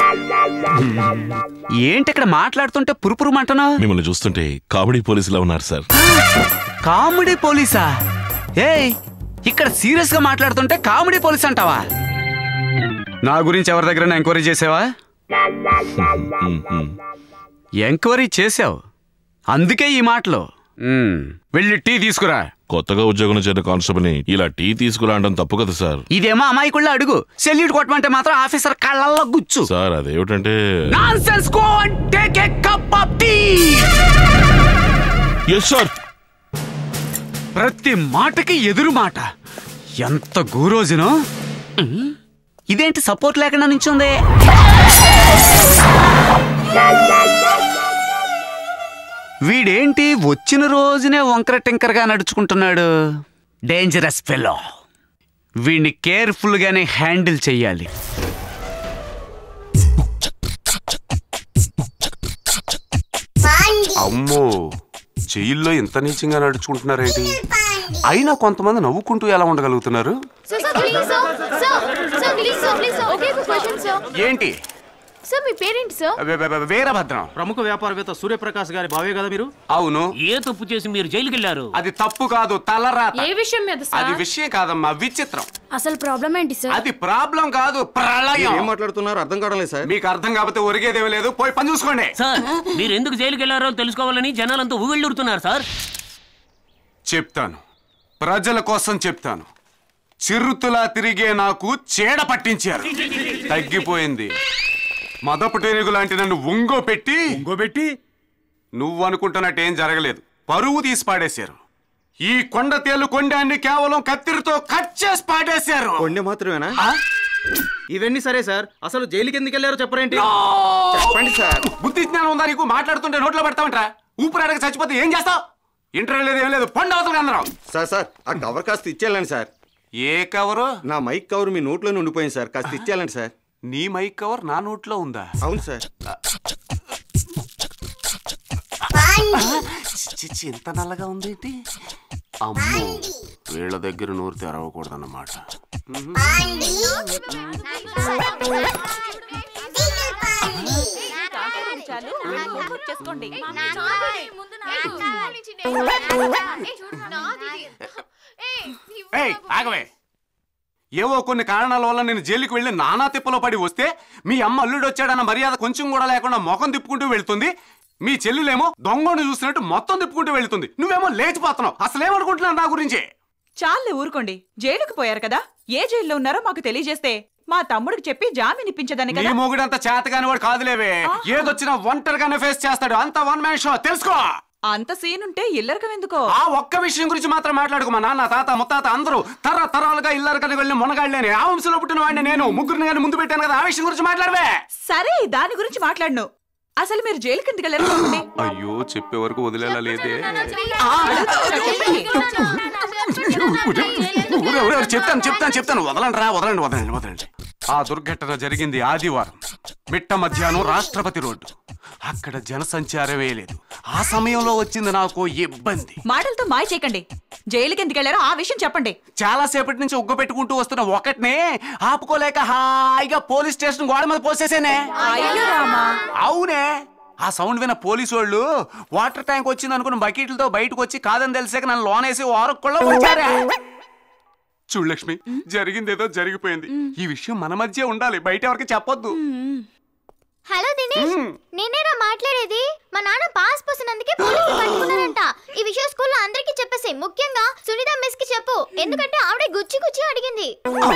ఏంటి ఇక్కడ మాట్లాడుతుంటే పురుపురు మంటనా మిమ్మల్ని చూస్తుంటే కామెడీ పోలీసులా ఉన్నారు సార్ కామెడీ పోలీసా ఏయ్ ఇక్కడ సీరియస్ గా మాట్లాడుతుంటే కామెడీ పోలీస్ అంటావా నా గురించి ఎవరి దగ్గర ఎంక్వైరీ చేసావా ఎంక్వైరీ చేసావు అందుకే ఈ మాటలు మ్మ్. వెళ్ళి టీ తీసుకురా కొత్తగా ఉద్యోగం చేరిన కానిస్టేబుల్ని ఇలా టీ తీసుకురా అనడం తప్పు కదా సార్ ఇదేమో అమాయకుళ్ళ అడుగు సెల్యూట్ కొట్టమంటే మాత్రం ఆఫీసర్ కళ్ళల్లో గుచ్చు సార్ అదేమిటంటే nonsense go and take a cup of tea yes sir ప్రతి మాటకి ఎదురు మాట ఎంత గూరోజును ఇదేంటి సపోర్ట్ లేకుండా నించుంది వీడేంటి వచ్చిన రోజునే వంకర టింకరగా నడుచుకుంటున్నాడు డేంజరస్ ఫెలో వీడిని కేర్ఫుల్ గానే హ్యాండిల్ చెయ్యాలి అమ్మో జైల్లో ఇంత నీచంగా నడుచుకుంటున్నారేంటి అయినా కొంతమంది నవ్వుకుంటూ ఎలా ఉండగలుగుతున్నారు sir sir please sir sir sir please sir please sir ఒకే ఒక క్వశ్చన్ సార్ ఏంటి సార్ మీ పేరేంటి సార్ వే- వే- వే- వీరభద్రం ప్రముఖ వ్యాపారవేత్త సూర్యప్రకాష్ గారి బావే కదా మీరు అవును ఏ తప్పు చేసి మీరు జైలుకి వెళ్ళారు అది తప్పు కాదు తలరాత ఏ విషయం మీద అది సార్ విషయం కాదమ్మా విచిత్రం అసలు ప్రాబ్లం ఏంటి సార్ అది ప్రాబ్లం కాదు ప్రళయం ఏం మాట్లాడుతున్నారు అర్థం కావడం లేదు సార్ మీకు అర్థం కాకపోతే ఒరిగేదేమీ లేదు పోయి పని చూసుకోండి సార్ మీరు ఎందుకు జైలుకి వెళ్ళారో తెలుసుకోవాలని జనాలంతా ఊగిళ్ళుడుతున్నారు సార్ చెప్తాను ప్రజల కోసం చెప్తాను చిరుతులా తిరిగే నాకు చీడ పట్టించారు తగ్గిపోయింది మదపటేనుగు లాంటి నన్ను ఒంగో పెట్టి పెట్టి నువ్వు అనుకుంటున్నట్టు ఏం జరగలేదు పరువు తీసి పాడేశారు ఈ కొండ తేలు కొండాన్ని కేవలం కత్తిరితో కట్ చేసి పాడేశారు కొండ మాత్రమేనా ఇవన్నీ సరే సార్ అసలు జైలుకి ఎందుకు వెళ్ళారో చెప్పరేంటి చెప్పండి సార్ బుద్ధి జ్ఞానం ఉందా నీకు మాట్లాడుతుంటే నోట్లో పెడతామంటరా ఊపిరాడక చచ్చిపోతే ఏం చేస్తావు ఇంటర్వ్యూ లేదు ఏం లేదు పండు అవతలకి అందరం సార్ సార్ ఆ కవర్ కాస్త ఇచ్చేయాలండి సార్ ఏ కవరు నా మైక్ కవర్ మీ నోట్లో ఉండిపోయింది సార్ కాస్త ఇచ్చేయాలండి సార్ నీ మైక్ కవర్ నా నోట్లో ఉందా అవును సార్ చిచ్చి ఎంత నల్లగా ఉంది ఏంటి అమ్మో వీళ్ళ దగ్గర నోరు తెరవకూడదన్నమాట చేసుకోండి ఏయ్, ఆగవే ఏవో కొన్ని కారణాల వల్ల నేను జైలుకి వెళ్ళి నానా తిప్పలో పడి వస్తే మీ అమ్మ అల్లుడు వచ్చాడన్న మర్యాద కొంచెం కూడా లేకుండా ముఖం తిప్పుకుంటూ వెళ్తుంది మీ చెల్లెలేమో దొంగను చూసినట్టు మొత్తం తిప్పుకుంటూ వెళ్తుంది నువ్వేమో లేచిపోతున్నావు అసలేమనుకుంటున్నావు నా గురించి చాలే ఊరుకోండి జైలుకు పోయారు కదా ఏ జైల్లో ఉన్నారో మాకు తెలియజేస్తే మా తమ్ముడికి చెప్పి జామీన్ ఇప్పించదని నీ కదా మొగుడంత చేతగాని వాడు కాదులేవే ఏదొచ్చినా ఒంటరిగానే ఫేస్ చేస్తాడు అంత వన్ మ్యాన్ షో తెలుసుకో అంత సీన్ ఉంటే ఇల్లరకం ఎందుకో ఆ ఒక్క విషయం గురించి మాత్రం మాట్లాడుకో మా నాన్న తాత ముత్తాత అందరూ తర తరాలుగా ఇల్లరకని వెళ్ళిన మునగాళ్ళని ఆ వంశంలో పుట్టిన వాడిని నేను ముగ్గురిని కానీ ముందు పెట్టాను కదా ఆ విషయం గురించి మాట్లాడవే సరే దాని గురించి మాట్లాడను అసలు మీరు జైలు కిందకి వెళ్ళారు చెప్పండి. అయ్యో చెప్పే వరకు వదిలేలా లేదే ఆ, అడుగుతున్నా, చెప్పండి. ఊరే, ఊరే, ఊరే, చెప్తాను చెప్తాను చెప్తాను వదలండి రా వదలండి వదలండి వదలండి ఆ దుర్ఘటన జరిగింది ఆదివారం మిట్ట మధ్యాహ్నం రాష్ట్రపతి రోడ్డు అక్కడ జనసంచారమే లేదు ఆ సమయంలో వచ్చింది నాకు ఇబ్బంది మాటలతో మాయ చేయకండి జైలుకి ఎందుకు వెళ్ళారో ఆ విషయం చెప్పండి చాలా సేపటి నుంచి ఉగ్గు పెట్టుకుంటూ వస్తున్న ఒకటినే ఆపుకోలేక హాయిగా పోలీస్ స్టేషన్ గోడ మీద పోసేసేనే అయ్యో రామా అవునే ఆ సౌండ్ విన్న పోలీసు వాళ్ళు వాటర్ ట్యాంక్ వచ్చింది అనుకుని బకెట్లతో బయటకు వచ్చి కాదని తెలిసాక నన్ను లోనేసి వారక్కుల్లో వచ్చారే చూడు లక్ష్మి జరిగిందేదో జరిగిపోయింది ఈ విషయం మన మధ్య ఉండాలి బయట ఎవరికి చెప్పొద్దు హలో దినేష్ నేనేరా మాట్లాడేది మా నాన్న పాస్ పోసినందుకే పోలీసులు పట్టుకున్నారంట ఈ విషయం స్కూల్లో అందరికీ చెప్పేసి ముఖ్యంగా సునీత మిస్ కి చెప్పు ఎందుకంటే ఆవిడ గుచ్చి గుచ్చి అడిగింది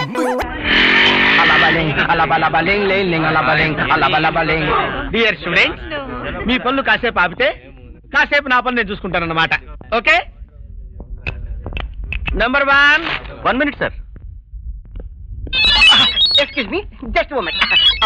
డియర్ స్టూడెంట్స్ మీ పనులు కాసేపు ఆపితే కాసేపు నా పని నేను చూసుకుంటానన్నమాట okay number one one minute sir excuse me just moment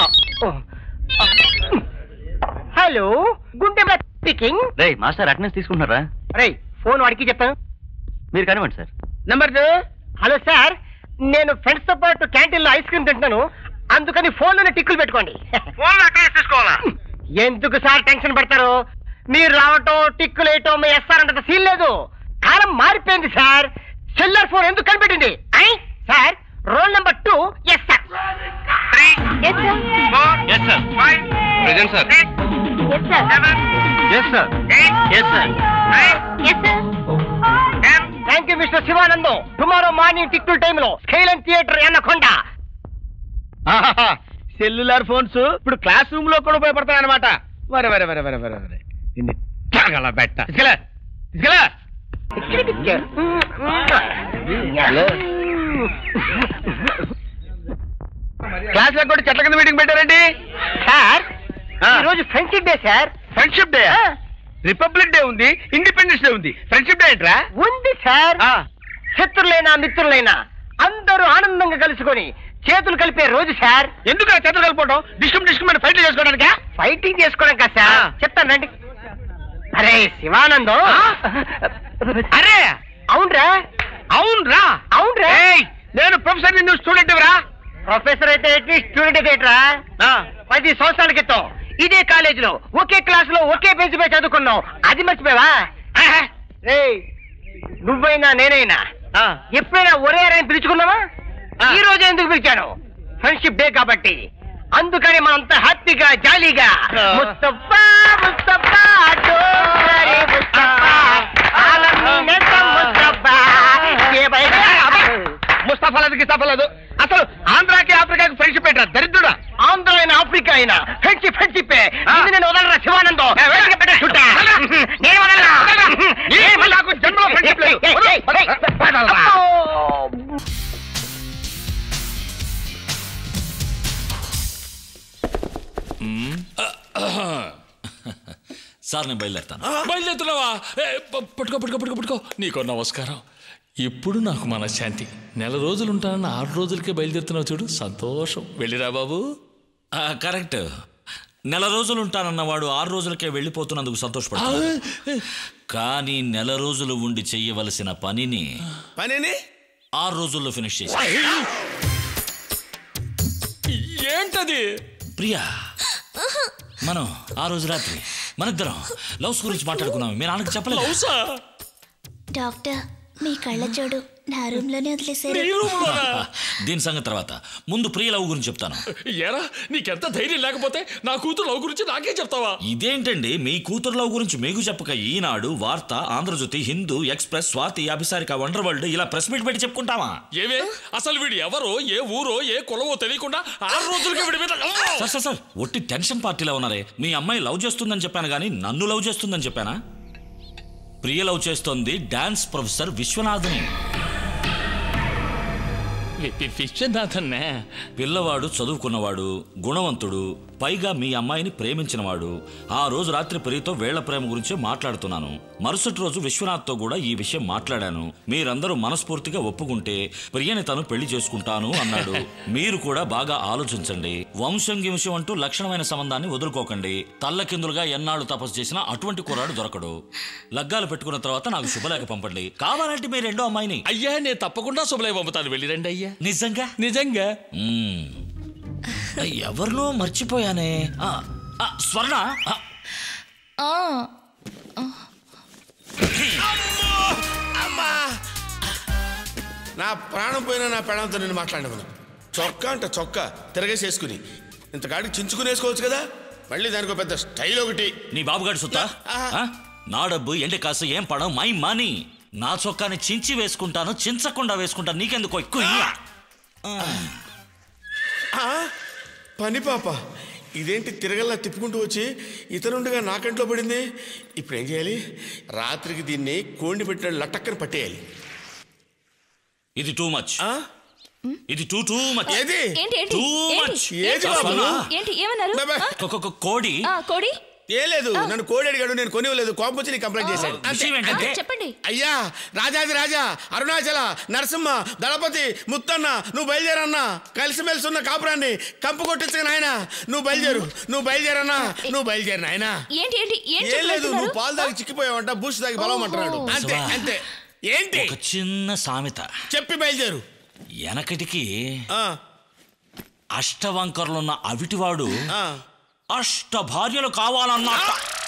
hello Gunde speaking రే మాస్టర్ అటెండెన్స్ తీసుకుంటున్నారా రే ఫోన్ వాడికి చెప్తాను మీరు కానివ్వండి sir number two hello sir నేను ఫ్రెండ్స్ తో పాటు క్యాంటీన్ లో ఐస్ క్రీమ్ తింటున్నాను అందుకని ఫోన్ లోనే టిక్కులు పెట్టుకోండి ఫోన్ తీసుకోవాలా ఎందుకు సార్ టెన్షన్ పడతారు మీరు రావటం టిక్కులు వేయటం మీ ఎస్ఆర్ అంత సీన్ లేదు కాలం మారిపోయింది సార్ సెల్లర్ ఫోన్ ఎందుకు కనిపెట్టింది ఐ? Sir roll number two yes sir yes sir present sir yes sir yes sir thank you mister Sivanandam tomorrow morning టిక్కుల టైంలో స్కైలన్ థియేటర్ ఎన్నకొండ సెల్యులార్ ఫోన్స్ ఇప్పుడు క్లాస్ రూమ్ లో కూడా ఉపయోగపడతాయి అనమాట వరే వరే వరే వరే వరే వరే నిన్ను తగల బెట్ట తీసుకెళ్ళా తీసుకెళ్ళా క్లాస్ లో కూడా చెట్ల కింద మీటింగ్ పెట్టారండి సార్ ఈరోజు friendship day sir friendship day republic day ఉంది ఇండిపెండెన్స్ డే ఉంది ఫ్రెండ్షిప్ డే ఏంట్రా ఉంది సార్ శత్రులైనా మిత్రులైనా అందరూ ఆనందంగా కలుసుకొని చేతులు కలిపే రోజు సార్ ఎందుకు చేతులు కలుపుకోవడం డిస్కమ్ డిస్కమ్ అని ఫైట్ చేసుకోవడానికి ఫైటింగ్ చేసుకోవడం కదా సార్ చెప్తాను రండి అరే శివానందం అరే అవునరా అవునరా అవునరా నేను ప్రొఫెసర్ నువ్వు స్టూడెంట్ రా ప్రొఫెసర్ అయితే ఏంటి స్టూడెంట్ అయితే ఏంట్రా పది సంవత్సరాల క్రితం ఇదే కాలేజ్ లో ఒకే క్లాస్ లో ఒకే బెంచ్ పై చదువుకున్నాం అది మర్చిపోయావా ఆహా. రేయ్, నువ్వైనా నేనైనా ఎప్పుడైనా ఒరే అని పిలుచుకున్నావా ఈ రోజు ఎందుకు పిలిచాను ఫ్రెండ్షిప్ డే కాబట్టి అందుకని మనంతా హ్యాపీగా జాలీగా ముస్తఫా ముస్తఫా డోంగరి ముస్తఫా ఆలమీనత ముస్తఫా ఏ బయట ముస్తఫా లేదు గిస్తఫా లేదు అసలు ఆంధ్రాకి ఆఫ్రికాకి ఫ్రెండ్షిప్ ఏంట్రా దరిద్రుడా ఆంధ్ర అయినా ఆఫ్రికా అయినా ఫ్రెండ్షిప్ ఫ్రెండ్షిప్ నేను వదలరా శివానందం వేదిక పెట్టేసుకుంటా. నేను వదలరా నేను నాకు జన్మలో ఫ్రెండ్షిప్ లేదు వదలరా. సార్ నేను బయలుదేరుతాను బయలుదేరుతున్నావా ఏ, ప- పట్టుకో పట్టుకో పట్టుకో పట్టుకో నీకో నమస్కారం ఇప్పుడు నాకు మనశ్శాంతి నెల రోజులు ఉంటానన్న ఆరు రోజులకే బయలుదేరుతున్నావు చూడు సంతోషం వెళ్ళిరా బాబు కరెక్ట్ నెల రోజులు ఉంటానన్నవాడు ఆరు రోజులకే వెళ్ళిపోతున్నందుకు సంతోషపడతాడు కానీ నెల రోజులు ఉండి చెయ్యవలసిన పనిని పనిని ఆరు రోజుల్లో ఫినిష్ చేసి ఏంటది ప్రియా మనం ఆ రోజు రాత్రి మనిద్దరం లవ్స్ గురించి మాట్లాడుకున్నాం మీ నాన్నకి చెప్పలేదు డాక్టర్ మీ కళ్ళ చూడు నా రూమ్ లోనే వదిలేసారు దీని సంగతి తర్వాత ముందు ప్రియ లవ్ గురించి చెప్తాను ఏరా నీకెంత ధైర్యం లేకపోతే నా కూతురు లవ్ గురించి నాకే చెప్తావా ఇదేంటండి మీ కూతురు లవ్ గురించి మీకు చెప్పక Eenadu Vaartha Andhra Jyothi Hindu express Swathi Abhisarika wonder world ఇలా ప్రెస్ మీట్ పెట్టి చెప్పుకుంటావా ఏవే అసలు వీడు ఎవరో ఏ ఊరో ఏ కులమో తెలియకుండా ఆరు రోజులకే వీడి మీద సార్ సార్ సార్ ఒట్టి టెన్షన్ పార్టీలో ఉన్నారే మీ అమ్మాయి లవ్ చేస్తుందని చెప్పాను కానీ నన్ను లవ్ చేస్తుందని చెప్పానా ప్రియ లవ్ చేస్తోంది డాన్స్ ప్రొఫెసర్ విశ్వనాథ్ని విశ్వనాథన్నే పిల్లవాడు చదువుకున్నవాడు గుణవంతుడు పైగా మీ అమ్మాయిని ప్రేమించినవాడు ఆ రోజు రాత్రి ప్రియతో వేళ్ల ప్రేమ గురించి మాట్లాడుతున్నాను మరుసటి రోజు విశ్వనాథ్తో కూడా ఈ విషయం మాట్లాడాను మీరందరూ మనస్ఫూర్తిగా ఒప్పుకుంటే ప్రియని తను పెళ్లి చేసుకుంటాను అన్నాడు మీరు కూడా బాగా ఆలోచించండి వంశం గింశం అంటూ లక్షణమైన సంబంధాన్ని వదులుకోకండి తల్లకిందులుగా ఎన్నాళ్ళు తపస్సు చేసినా అటువంటి కుర్రాడు దొరకడు లగ్గాలు పెట్టుకున్న తర్వాత నాకు శుభలేఖ పంపండి కావాలంటే మీ రెండో అమ్మాయిని అయ్యా నేను తప్పకుండా శుభలే పంపుతాను వెళ్ళిరండి అయ్యా నిజంగా నిజంగా ఎవరినో మర్చిపోయానే ఆ, ఆ, స్వర్ణ ఆ, అమ్మా నా ప్రాణం పోయినా నా ప్రాణంతో నేను మాట్లాడమను చొక్కా అంట చొక్కా తిరగేసేసుకుని ఇంతకాడికి చించుకుని వేసుకోవచ్చు కదా మళ్ళీ దానికి ఒక పెద్ద స్టైల్ ఒకటి నీ బాబుగాడు సుత్తా ఆ? నా డబ్బు ఎండి కాసు ఏం పడం మై మనీ నా చొక్కాని చించి వేసుకుంటాను చించకుండా వేసుకుంటాను నీకెందుకు ఎక్కువ ఆ, పని పాప ఇదేంటి తిరగల్లా తిప్పుకుంటూ వచ్చి ఇతరుండగా నా కంట్లో పడింది ఇప్పుడు ఏం చేయాలి రాత్రికి దీన్ని కోండి పెట్టిన లటక్కని పట్టేయాలి ఇది టూ మచ్ ఇది టూ టూ మచ్ ఏది? ఏంటి ఏంటి టూ ఏంటి? మచ్ ఏది బాబు? ఏంటి ఏమన్నారు ఆ? కోడి ఆ, కోడి ఏ లేదు నన్ను కోడి అడిగాడు నేను కొనివ్వలేదు కోపం వచ్చి నీకు కంప్లైంట్ చేశాడు అంతే. విషయం ఏంటంటే? ఆ, చెప్పండి అయ్యా రాజాది రాజా అరుణాచల నరసింహ దళపతి ముత్తన్న నువ్వు బయలుదేరన్నా కలిసిమెలిసి ఉన్న కాపురాన్ని కంపు కొట్టించగా నాయన నువ్వు బయలుదేరు నువ్వు బయలుదేరన్నా నువ్వు బయలుదేరు నాయన ఏంటి ఏంటి ఏం ఏం లేదు చెప్పబోతున్నారు? నువ్వు పాలు తాగి చిక్కిపోయావంట బూస్ట్ తాగి బలవమంటున్నాడు ఓహో. అంతే అంతే ఏంటి ఒక చిన్న సామెత చెప్పి బయలుదేరు వెనకటికి అష్టవంకర్లున్న అవిటివాడు అష్ట భార్యలు కావాలన్నట్ట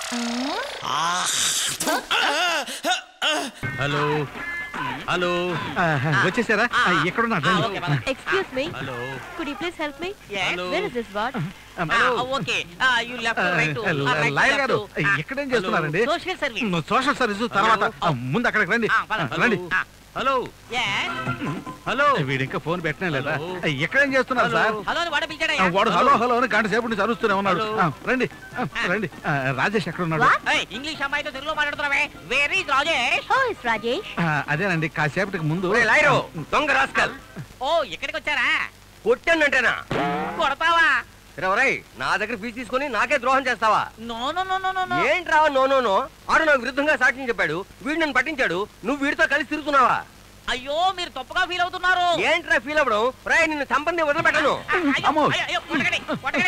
హలో హలో వచ్చేసారా ఎక్కడున్నా Excuse me. Hello. Could you please help me? Hello. Where is this ward? okay. you left to right to. Lawyer గారు ఎక్కడేం చేస్తున్నారండి Social service. సోషల్ సర్వీస్ తర్వాత ఆ, ముందు అక్కడికి రండి రండి హలో హలో వీడు ఇంకా ఫోన్ పెట్టనే లేదా ఎక్కడేం చేస్తున్నారు సార్ హలో అని వాడ పిలిచాడా ఆ, వాడు హలో హలో అని గంట సేపు నుంచి అరుస్తూనే ఉన్నాడు ఆ, రండి ఆ, రండి ఆ, రాజేష్ ఎక్కడ ఉన్నాడు ఇంగ్లీష్ అమ్మాయితో తెలుగులో మాట్లాడుతున్నావే వేర్ ఈజ్ రాజేష్ హో ఇస్ రాజేష్ ఆ, అదేనండి కాసేపటికి ముందు లాయరు, దొంగ రాస్కల్ ఓ ఇక్కడికి వచ్చారా కొట్టానంటేనా కొడతావా రవరై నా దగ్గర ఫీజు తీసుకొని నాకే ద్రోహం చేస్తావా no no no no no ఏంట్రా నో నో నో ఆడు నాకు విరుద్ధంగా సాక్ష్యం చెప్పాడు వీడు నన్ను పట్టించాడు నువ్వు వీడితో కలిసి తిరుగుతున్నావా అయ్యో మీరు తప్పుగా ఫీల్ అవుతున్నారు ఏంట్రా ఫీల్ అవ్వడం రాయ్ నిన్ను సంబంధం వదిలిపెట్టను అమ్మో అయ్యో కొట్టకండి కొట్టకండి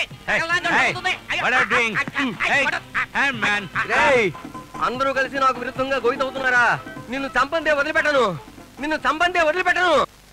రేయ్, అందరూ కలిసి నాకు విరుద్ధంగా గోయితవుతున్నారా నిన్ను చంపందే వదిలిపెట్టను నిన్ను చంపందే వదిలిపెట్టను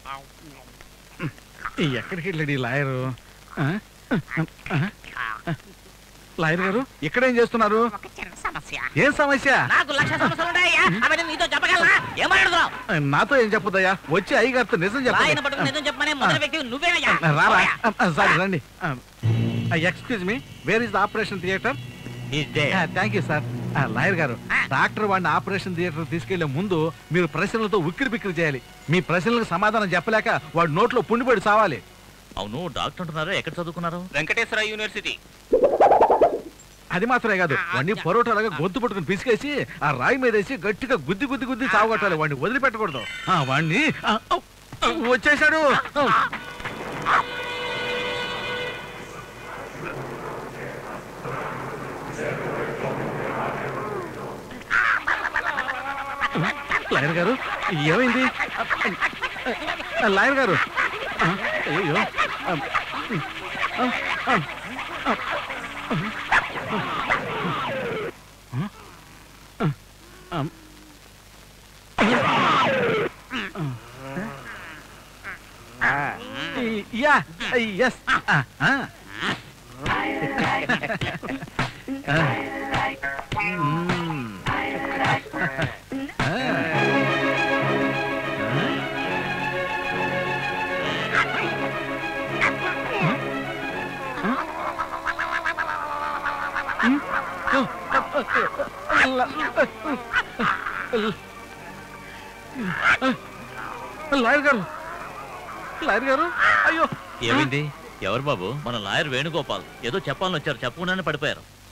ఎక్కడికి వెళ్ళాడు ఈ లాయరు ఆ? ఆ? లాయర్ గారు ఇక్కడేం చేస్తున్నారు సమస్య ఏం సమస్య నాకు లక్ష సమస్యలు ఉన్నాయా అవన్నీ నీతో చెప్పగలరా ఏం మాట్లాడుతున్నావు నాతో ఏం చెప్పదయ్యా వచ్చి అయ్యగారితో నిజం రాయన చెప్పండి పట్టుకుని నిజం చెప్పమనే మొదటి వ్యక్తి నువ్వేనయ్యా రారా సార్ రండి excuse me where is the operation theatre thank you sir lawyer గారు డాక్టర్ వాడిని ఆపరేషన్ థియేటర్ తీసుకెళ్లే ముందు మీరు ప్రశ్నలతో ఉక్కిరి బిక్కిరి చేయాలి మీ ప్రశ్నలకు సమాధానం చెప్పలేక వాడి నోట్లో పుండిపడి సావాలి అవును డాక్టర్ అంటున్నారు ఎక్కడ చదువుకున్నారు వెంకటేశ్వర యూనివర్సిటీ అది మాత్రమే కాదు వాడిని పొరోటాలుగా గొంతు పట్టుకుని పిసికేసి ఆ రాయి మీద వేసి గట్టిగా గుద్ది గుద్ది గుద్ది చావగొట్టాలి వాడిని వదిలిపెట్టకూడదు ఆ, వాడిని ఆ, ఔ, ఔ, వచ్చేసాడు ఔ. లాయర్ గారు ఏమైంది ఆ, లాయర్ గారు ఆ, అయ్యో ఆ, ఆ, ఆ, ఆ, ఆ, యా ఎస్ లాయర్ గారు లాయర్ గారు అయ్యో ఏమైంది ఎవరు బాబు మన లాయర్ వేణుగోపాల్ ఏదో చెప్పాలని వచ్చారు చెప్పకుండానే పడిపోయారు